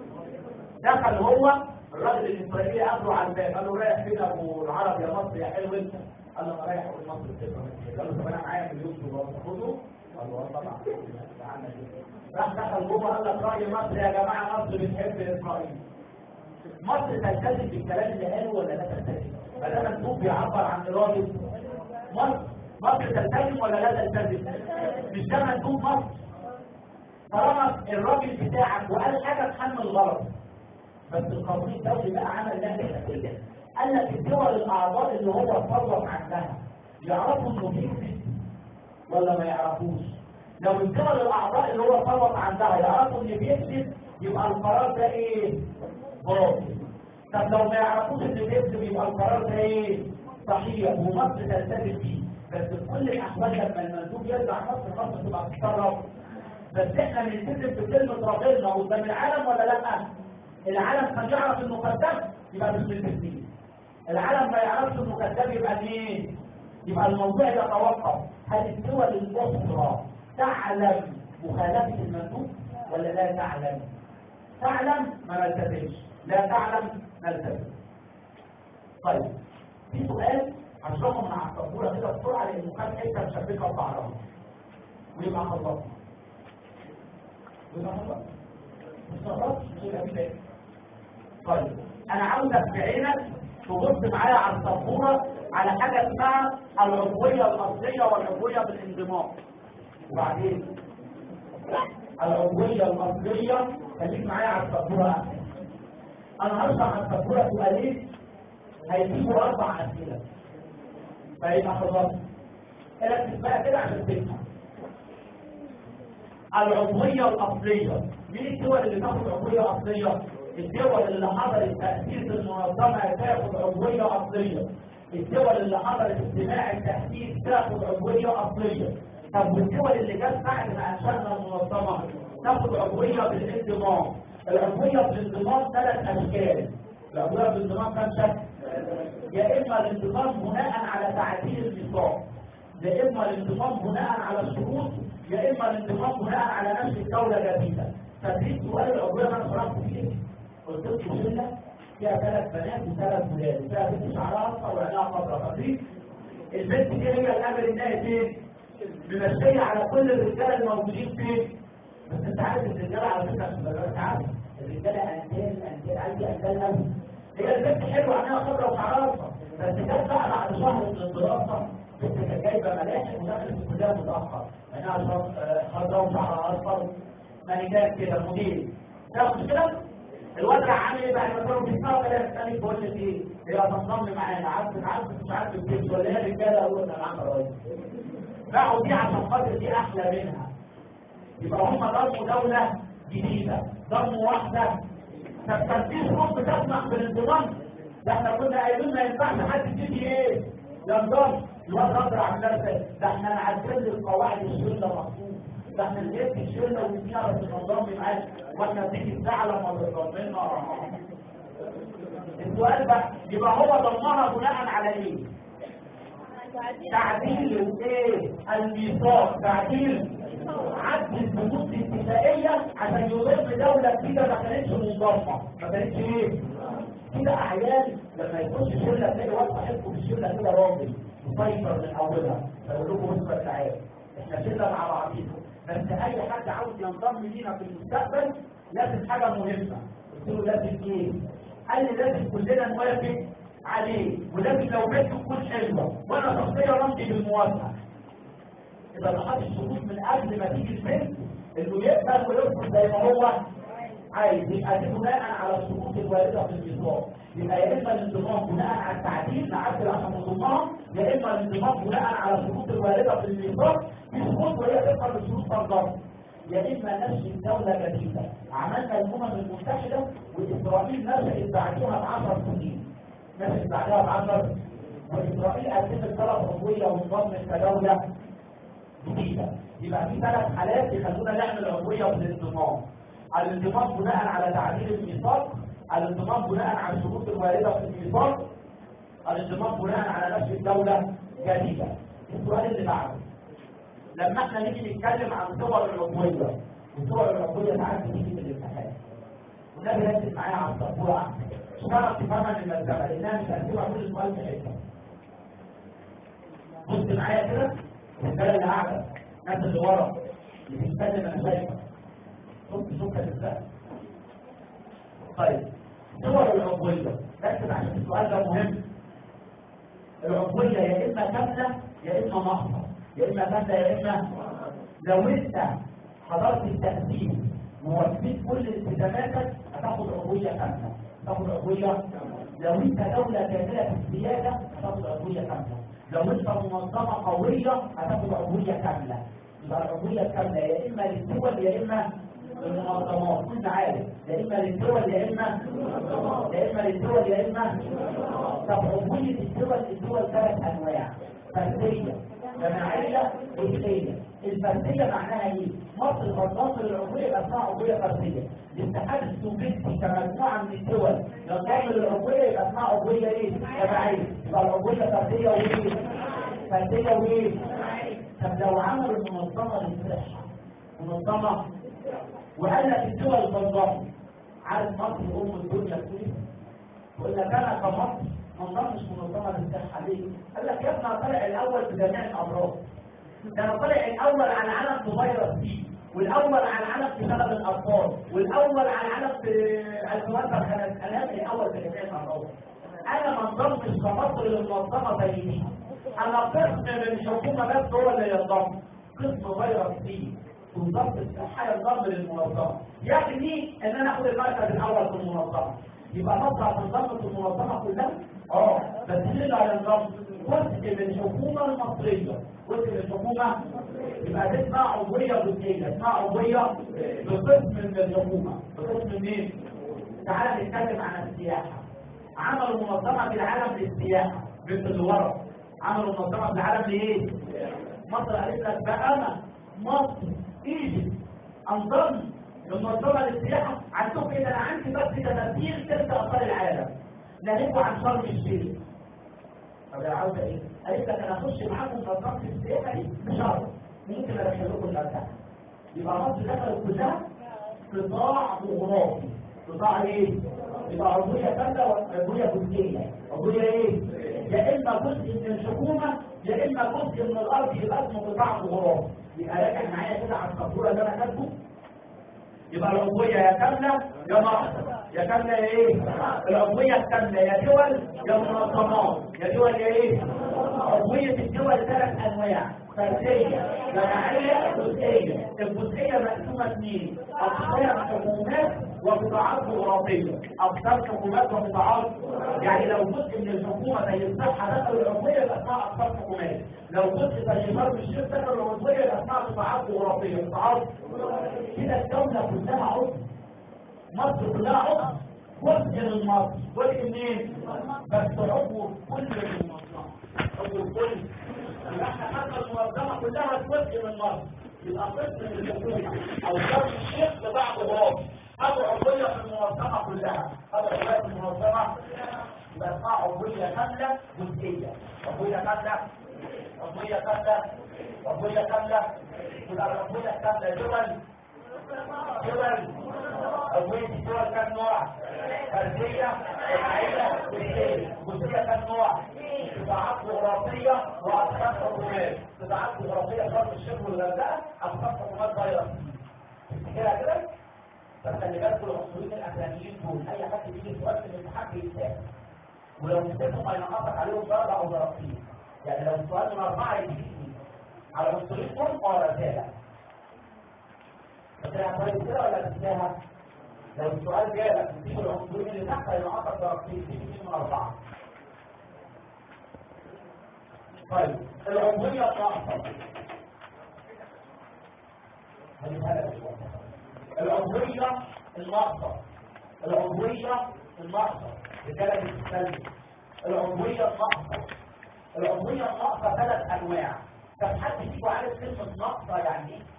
دخل هو الراجل الاسرائيلي قابله على الباب قال له رايح فين ابو العرب يا مصر يا حلو انت قال له انا رايح اقول مصر تكره قال له طب انا معايا مليون دولار تاخده قال له اه طبعا راح دخل جوه قال لك راي مصر يا جماعه مصر بتحب اسرائيل مصر تلتزم بالكلام اللي قاله ولا لا تلتزم؟ ما دام مندوب بيعبر عن اراده مصر مصر تلتزم ولا لا تلتزم مش ده مندوب مصر طالما الراجل بتاعك وقال حاجه تحمل غلط بس القانون الدولي بقى عمل لها كده قال لك الدول الاعضاء اللي هو اتفرج عنها يعرفوا انه بيكذب ولا ما يعرفوش لو الدول الاعضاء اللي هو اتفرج عندها يعرفوا انه بيكذب يبقى القرار ده ايه باطل طب لو ما يعرفوش ان بيكذب يبقى القرار ده ايه صحيح ومصر تلتزم بيه بس في كل الاحوال لما المندوب يرجع مصر مصر تبقى تتصرف بس احنا نلتزم بكلمه راجلنا قدام العالم ولا لا؟ العالم كان يعرف انه كذاب يبقى مش ملتزمين العالم ما يعرفش انه كذاب يبقى مين؟ يبقى الموضوع يتوقف هل الدول الاخرى تعلم مخالفه المندوب ولا لا تعلم؟ تعلم ما نلتزمش لا تعلم نلتزم طيب في سؤال هشرحه من على السبوره كده بسرعه لانه كان حته مشبكه ببعضها ويبقى خلصنا ويبقى خلصنا مش خلصت مش هيبقى في تاني طيب انا عاوزك بعينك تبص معايا على السبوره على حاجه اسمها العضويه الاصليه والعضويه بالانضمام وبعدين العضويه الاصليه خليك معايا على السبوره احسن انا هشرح على السبوره سؤالين هيجيبوا اربع اسئله فيبقى خلاص ركز بقى كده عشان تفهم العضويه الاصليه مين الدول اللي تاخد عضويه اصليه الدول اللي حضرت تأسيس المنظمة تاخد عضوية أصلية الدول اللي حضرت اجتماع التأسيس تاخد عضوية أصلية طب والدول اللي جت بعد ما أنشأنا المنظمة تاخد عضوية بالانضمام العضوية بالانضمام ثلاث أشكال العضوية بالانضمام كم شكل؟ يا إما الانضمام بناء على تعديل الميثاق يا إما الانضمام بناء على الشروط يا إما الانضمام بناء على نشر دولة جديدة تدريس سؤال العضوية ما أنا شرحت فيه قلت لكم شلة فيها ثلاث بنات وثلاث ولاد فيها بنت شعرها أصفر وعينها خضراء فاكرين؟ البنت دي هي الأمل النهائي فين؟ ممشية على كل الرجالة الموجودين فين؟ بس انت عارف الرجالة على فكرة عشان تبقى انت عارف الرجالة أندال أندال عندي أندال قوي هي البنت حلوة عينها خضراء وشعرها أصفر بس جت بقى بعد شهر من الدراسة بنت كانت جايبة ملاحق ودخلت الكلية متأخر عينها خضراء وشعرها أصفر مانيكان كده مدير ده مش كده؟ الوضع عامل ايه بعد ما كانوا بيسمعوا كلام ثاني بقول لك ايه؟ هي هتنضم معانا عارف عارف مش عارف البيت ولا هي رجاله اقول انا عامل راجل باعوا دي عشان خاطر دي احلى منها يبقى هم ضموا دوله جديده ضموا واحده طب كان في شروط بتسمح بالانضمام ده احنا كنا قايلين ما ينفعش حد يجي ايه ينضم الواد رد عمال ده احنا نعدل القواعد الشله مخصوص ده احنا نجيب الشله ونسيها بس ننضم معاك واحنا بنيجي الساعه لما تنضمنا السؤال بقى يبقى هو ضمها بناء على ايه؟ تعديل ايه؟ الميثاق تعديل عدل البنود الاتفاقيه عشان يضم دوله جديده ما كانتش منضمه ما كانتش ايه؟ كده احيانا لما يخش شله تلاقي واحد صاحبكم في الشله كده راجل مسيطر من اولها فيقول لكم بصوا يا تعالى احنا شله مع بعضينا بس اي حد عاوز ينضم لينا في المستقبل لازم حاجه مهمه قلت له لازم ايه؟ قال لي لازم كلنا نوافق عليه ولازم لو بنت تكون حلوه وانا شخصيا رمزي بالموافقه اذا ما حطش شروط من قبل ما تيجي البنت انه يقبل ويرفض زي ما هو عايز يبقى دي بناء على الشروط الوارده في الميثاق يبقى يا اما الانضمام بناء على التعديل نعدل عشان نضمها يا اما الانضمام بناء على الشروط الوارده في الميثاق في شروط وهي تبقى بالشروط تنضم يا اما نشر دوله جديده عملنا الامم المتحده واسرائيل نشأت بعدها ب 10 سنين نشأت بعدها ب 10 واسرائيل قدمت ثلاث عضويه وانضمت كدوله جديده يبقى في ثلاث حالات يخلونا نعمل عضويه بالانضمام الانضمام بناء على تعديل الميثاق الانضمام بناء على الشروط الوارده في الميثاق الانضمام بناء على نشر الدوله جديده السؤال اللي بعده لما احنا نيجي نتكلم عن صور العضويه الصور العضويه ساعات بتيجي في الامتحان والنبي ركز معايا على السبوره احسن اشتغل تفهمها من الملزمه لانها مش هتبقى كل سؤال في حته بص معايا كده الرجاله اللي قاعده الناس اللي ورا اللي بتتكلم انا شايفها شفت شفتها ازاي طيب صور العضويه ركز عشان السؤال ده مهم العضويه يا اما كامله يا اما ناقصه يا اما كامله يا اما لو انت حضرت التأسيس ووفيت كل التزاماتك هتاخد عضويه كامله هتاخد عضويه لو انت دوله كامله في السياده هتاخد عضويه كامله لو انت منظمه قويه هتاخد عضويه كامله يبقى العضويه الكامله يا اما للدول يا اما للمنظمات كنت عارف يا اما للدول يا اما يا اما للدول يا اما طب عضويه الدول الدول ثلاث انواع فرديه جماعيه وإليه الفرديه معناها ايه؟ مصر غضاصه للعضويه يبقى اسمها عضويه فرديه الاتحاد السوفيتي كمجموعه من الدول ينضم للعضويه يبقى اسمها عضويه ايه؟ جماعيه يبقى العضويه فرديه وايه؟ فرديه وايه؟ طب لو عملوا منظمه للصحه منظمه وقال لك الدول تنضم عارف مصر ام الدنيا كلها يقول لك انا كمصر ما انضمش منظمه للصحه ليه؟ قال لك يا ابني أنا طالع الاول في جميع الامراض ده انا طالع الاول على علم في فيروس سي والاول على علم في سبب الاطفال والاول على علم في الفواتح كانت انا الاول في جميع الامراض انا ما انضمتش كمصر للمنظمه زي دي انا قسم من الحكومه بس هو اللي ينضم قسم فيروس سي وزاره الصحه ينضم للمنظمه يعني ان انا اخد المركز الاول في المنظمه يبقى مصر هتنضم في المنظمه كلها اه بس مين اللي هينضم جزء من الحكومه المصريه جزء من الحكومه يبقى دي اسمها عضويه جزئيه اسمها عضويه بقسم من الحكومه بقسم منين تعالى نتكلم عن السياحة عملوا منظمة في العالم للسياحة بنت اللي ورا عملوا منظمة في العالم لإيه؟ مصر قالت لك بقى أنا مصر ايجيبت انظموا المنظمة للسياحة عندكم ايه ده انا عندي بس تماثيل تلك اثار العالم نهيكوا عن شرم الشيخ طب يا عاوزة ايه؟ قالت لك انا اخش معاكم منظمة السياحة دي بشرط ممكن ادخلكم الارتاح يبقى مصر دخلت كلها قطاع جغرافي قطاع ايه؟ يبقى عضوية كاملة وعضوية جزئية عضوية ايه؟ يا اما جزء من الحكومة يا اما جزء من الارض يبقى اسمه قطاع جغرافي يبقى راجع معايا كده على السبوره اللي انا كاتبه يبقى العضويه يا كامله يا ناقصه يا كامله يا ايه العضويه الكامله يا دول يا منظمات يا دول يا ايه عضويه الدول ثلاث انواع فرديه جماعيه جزئيه الجزئيه مقسومه اثنين اقسام حكومات وقطاعات جغرافيه اقسام حكومات وقطاعات يعني لو جزء من الحكومه زي الصحه دخل العضويه يبقى اسمها اقسام حكومات لو جزء زي شرم الشيخ دخل العضويه يبقى اسمها قطاعات جغرافيه قطاعات كده الدوله كلها عضو مصر كلها عضو جزء من مصر جزء منين؟ بس عضو كل المنظمه عضو كل يبقى احنا خدنا المنظمه كلها جزء من مصر يبقى قسم من الحكومه او شرم الشيخ قطاع جغرافي أبو عضوية في المنظمة كلها أبو عضوية في المنظمة يبقى اسمها عضوية كاملة جزئية عضوية كاملة عضوية كاملة عضوية كاملة يبقى العضوية الكاملة دول دول عضوية الدول كام نوع؟ فردية جماعية جزئية جزئية كام نوع؟ قطاعات جغرافية وأقسام حكومات قطاعات جغرافية شرم الشيخ والغردقة أقسام حكومات فيروس كده كده بس خلي بالكم العنصريين الاخرانيين دول اي حد بيجي سؤال في الامتحان بيتسال ولو نسيتهم هينقصك عليهم درجه او درجتين يعني لو السؤال من اربعه يجي اثنين على العنصريين دول اه رساله فاكرها كويس كده ولا تنساها؟ لو السؤال جالك تسيب العنصريين اللي تحت هينقصك درجتين تيجي اثنين من اربعه طيب العضويه الناقصه هجيبها لك شويه العضوية الناقصة العضوية الناقصة رجالة بتتكلم العضوية الناقصة العضوية الناقصة ثلاث أنواع طب حد فيكم عارف كلمة ناقصة يعني ايه؟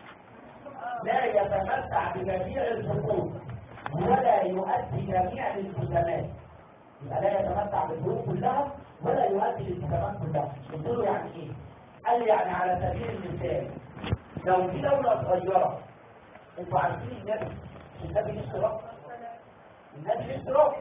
لا يتمتع بجميع الحقوق ولا يؤدي جميع الالتزامات يبقى لا يتمتع بالحقوق كلها ولا يؤدي الالتزامات كلها قلت له يعني ايه؟ قال لي يعني على سبيل المثال لو في دولة صغيرة انتوا عارفين النبي النبي ليه اشتراك النبي ليه اشتراك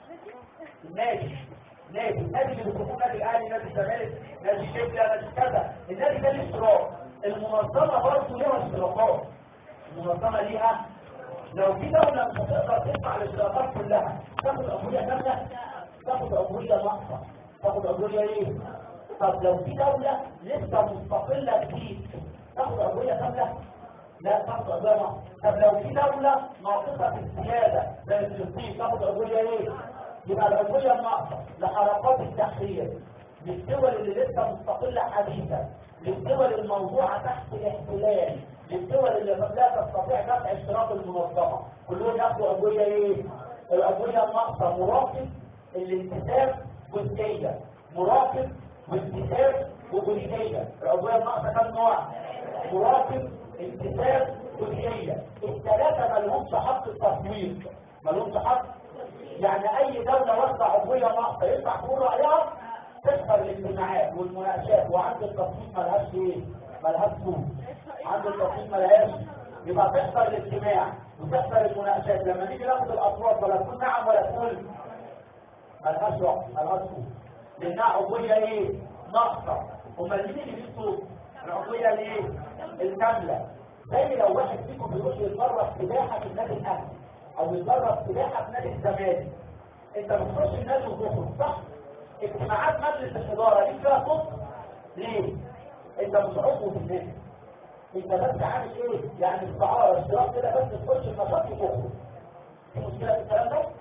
النادي نادي النادي اللي بيسموه نادي الاهلي نادي الزمالك نادي الشبكه نادي كذا النادي ده ليه اشتراك المنظمه برضه ليها اشتراكات المنظمه ليها لو في دوله مش هتقدر تدفع الاشتراكات كلها تاخد عضويه كامله تاخد عضويه ناقصه تاخد عضويه ايه؟ طب لو في دوله لسه مستقله جديد تاخد عضويه كامله لا تاخد عضويه ناقصه طب لو في دوله ناقصه في السياده زي فلسطين تاخد عضويه ايه؟ يبقى العضويه الناقصه لحركات التحرير للدول اللي لسه مستقله حديثا للدول الموضوعه تحت الاحتلال للدول اللي لا تستطيع دفع اشتراك المنظمه كلهم ياخدوا عضويه ايه؟ العضويه الناقصه مراقب الانتساب جزئيه مراقب وانتساب وجزئيه العضويه الناقصه كم نوع؟ مراقب انتساب جزئيه الثلاثه ما لهمش حق التصويت ما لهمش حق يعني اي دولة واخدة عضوية ناقصة ينفع تقول رأيها تحضر الاجتماعات والمناقشات وعند التصويت ملهاش ايه ملهاش صوت عند التصويت ملهاش يبقى تحضر الاجتماع وتحضر المناقشات لما نيجي ناخد الاصوات ولا تقول نعم ولا تقول ملهاش وقت ملهاش صوت لانها عضوية ايه ناقصة امال مين اللي ليه صوت العضوية الايه الكاملة زي لو واحد فيكم بيروح يتدرب سباحة في النادي الاهلي او يتدرب سباحه في نادي الزمالك انت بتخش النادي وتخرج صح اجتماعات مجلس الاداره دي فيها صوت ليه انت مش عضو في النادي انت بس عامل ايه يعني استعاره اشتراك كده بس تخش النشاط وتخرج في مشكله في الكلام ده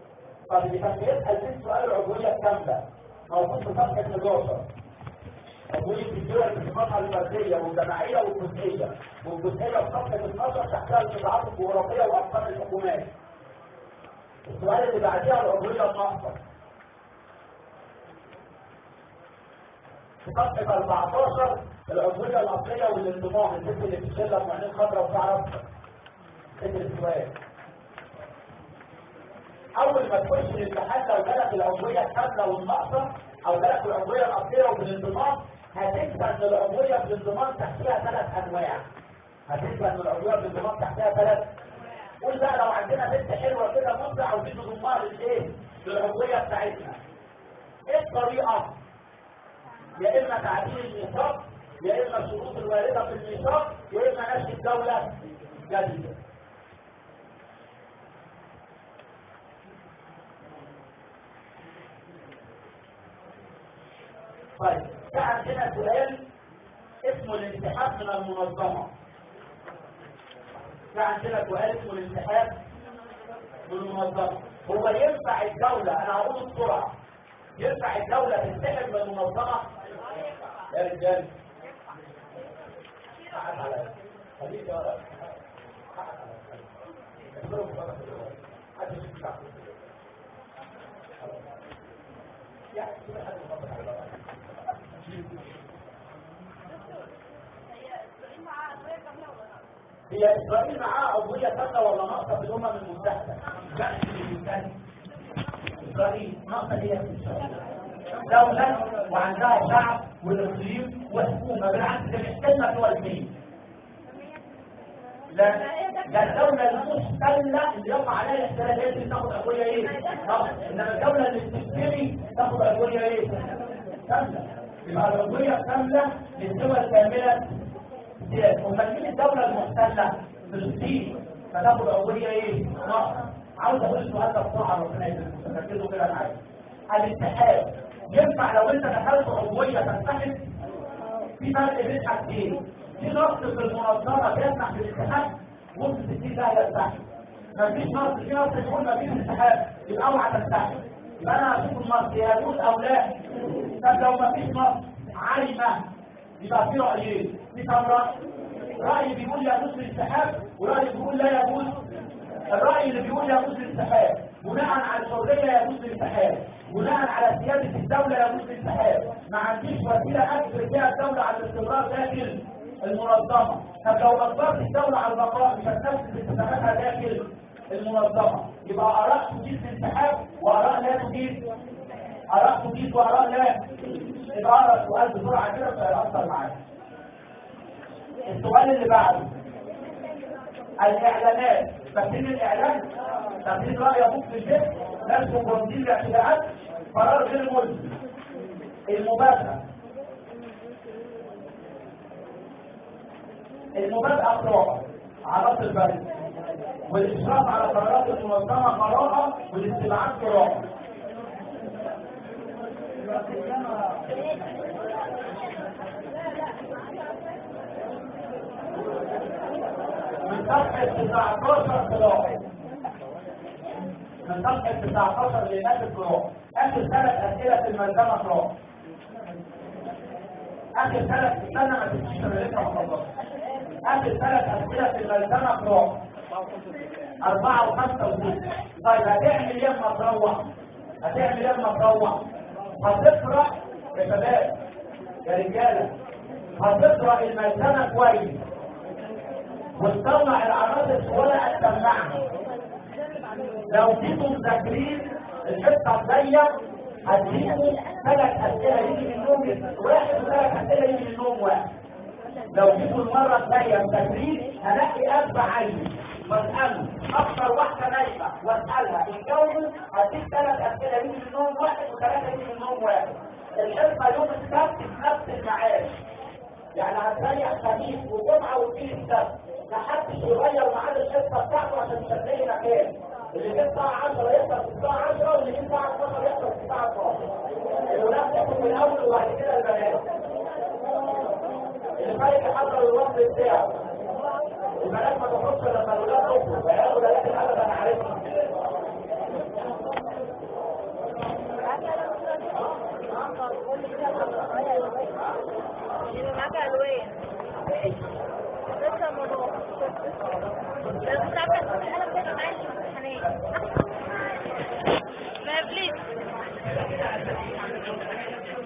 طب اللي كان بيسال في سؤال العضويه الكامله موجود في صفحه 11 عضوية الدول في الصفحة الفردية والجماعية والجزئية والجزئية في صفحة 12 تحتها القطاعات الجغرافية وأقسام الحكومات السؤال اللي بعديها العضوية الناقصة في صفحة 14 العضوية الأصلية والانضمام الست اللي بتشيلها بمعنين خضراء وشعر أصفر فكر السؤال أول ما تخش الامتحان لو جالك العضوية الكاملة والناقصة أو جالك العضوية الأصلية وبالانضمام هتنسى إن العضوية بالانضمام تحتها ثلاث أنواع هتنسى إن العضوية بالانضمام تحتها ثلاث قول بقى لو عندنا بنت حلوة كده مبدع وبنت ضمها للإيه؟ للعضوية بتاعتنا إيه الطريقة؟ يا إما تعديل الميثاق يا إما الشروط الواردة في الميثاق يا إما نشر الدولة جديدة طيب ده عندنا سؤال اسمه الانسحاب من المنظمة ده عندنا سؤال اسمه الانسحاب من المنظمة هو ينفع الدولة انا هقول بسرعة ينفع الدولة تنسحب من المنظمة يا رجال حقك عليا خليك يا ولد حقك عليا اضرب بطاقة في الوقت حد يشوف يعني كل حد يطبق على الوقت هي إسرائيل معاها عضوية كاملة ولا ناقصة في الأمم المتحدة؟ لا المتحدة إسرائيل ناقصة هي في إسرائيل دولة وعندها شعب والإقليم وحكومة بالعكس ده محتلنا دول اثنين لا لا الدولة المحتلة اللي يقع عليها الاحتلال هي اللي تاخد عضوية ايه؟ ناقصة انما الدولة اللي بتشتري تاخد عضوية ايه؟ كاملة يبقى العضوية كاملة للدول كاملة سياسة امال مين الدولة المحتلة؟ فلسطين فتاخد عضوية ايه؟ ناقصة عاوز اقول السؤال ده بسرعة ربنا يسلمك ركزوا كده معايا الاتحاد ينفع لو انت دخلت عضوية تنسحب في فرق بين حاجتين في نص في المنظمة بيسمح بالاتحاد نص 60 ده ينسحب مفيش نص في نص يقول مفيش انسحاب يبقى اوعى تنسحب يبقى انا هشوف النص يجوز او لا طب لو مفيش نص عايمة يبقى في رأيين في كم رأي رأي بيقول يجوز الانسحاب ورأي بيقول لا يجوز الرأي اللي بيقول يجوز الانسحاب بناء على الحرية يجوز الانسحاب بناء على سيادة الدولة يجوز الانسحاب ما عنديش وسيلة أجبر بها الدولة على الاستمرار داخل المنظمة طب لو أجبرت الدولة على البقاء مش هتنفذ التزاماتها داخل المنظمة يبقى آراء تجيز الانسحاب وآراء لا تجيز آراء تجيز وآراء لا يبقى أقرأ السؤال بسرعة كده فيأثر معاك السؤال اللي بعده الإعلانات تفسير الإعلان تفسير رأي أبوك في البيت نفسه تنظيم الاعتداءات قرار غير ملزم المبادئة المبادئة قراءة علاقة البلد والإشراف على قرارات المنظمة قراءة والاستبعاد قراءة من صفحة 19 قراءة من صفحة 19 لناس القراءة آخر ثلاث أسئلة في الملزمة قراءة آخر ثلاث استنى ما تمشيش أنا لسه ما خلصتش آخر ثلاث أسئلة في الملزمة قراءة أربعة وخمسة وستة طيب هتعمل إيه لما تروح؟ هتعمل إيه لما تروح؟ هتقرأ يا شباب يا رجالة هتقرأ الملزمة كويس وتطلع العناصر في ورقة تسمعها لو جيتوا مذاكرين الحصة الجاية هتجيبوا ثلاث أسئلة يجي منهم واحد وثلاث أسئلة يجي منهم واحد لو جيتوا المرة الجاية مذاكرين هلاقي أربع عيني واسأله أكثر واحدة نايمة واسألها الجو هديك ثلاث أسئلة يجي منهم واحد وثلاثة يجي منهم واحد الحصة يوم السبت في نفس الميعاد يعني هتريح خميس وجمعة واثنين السبت محدش يغير ميعاد الحصة بتاعته عشان مش هتلاقي مكان اللي جه الساعة 10 يحصل في الساعة 10 واللي جه الساعة 12 يحصل في الساعة 12 الولاد تاخد من الأول وبعد كده البنات اللي فايق يحضر الوصل بتاعه البنات ما تخرجش لما الولاد تخرج وياخد لكن أبدا أنا عارفهم Gracias. الالوان لسه الموضوع لو مش عارفه القلم ده معايا في الامتحانات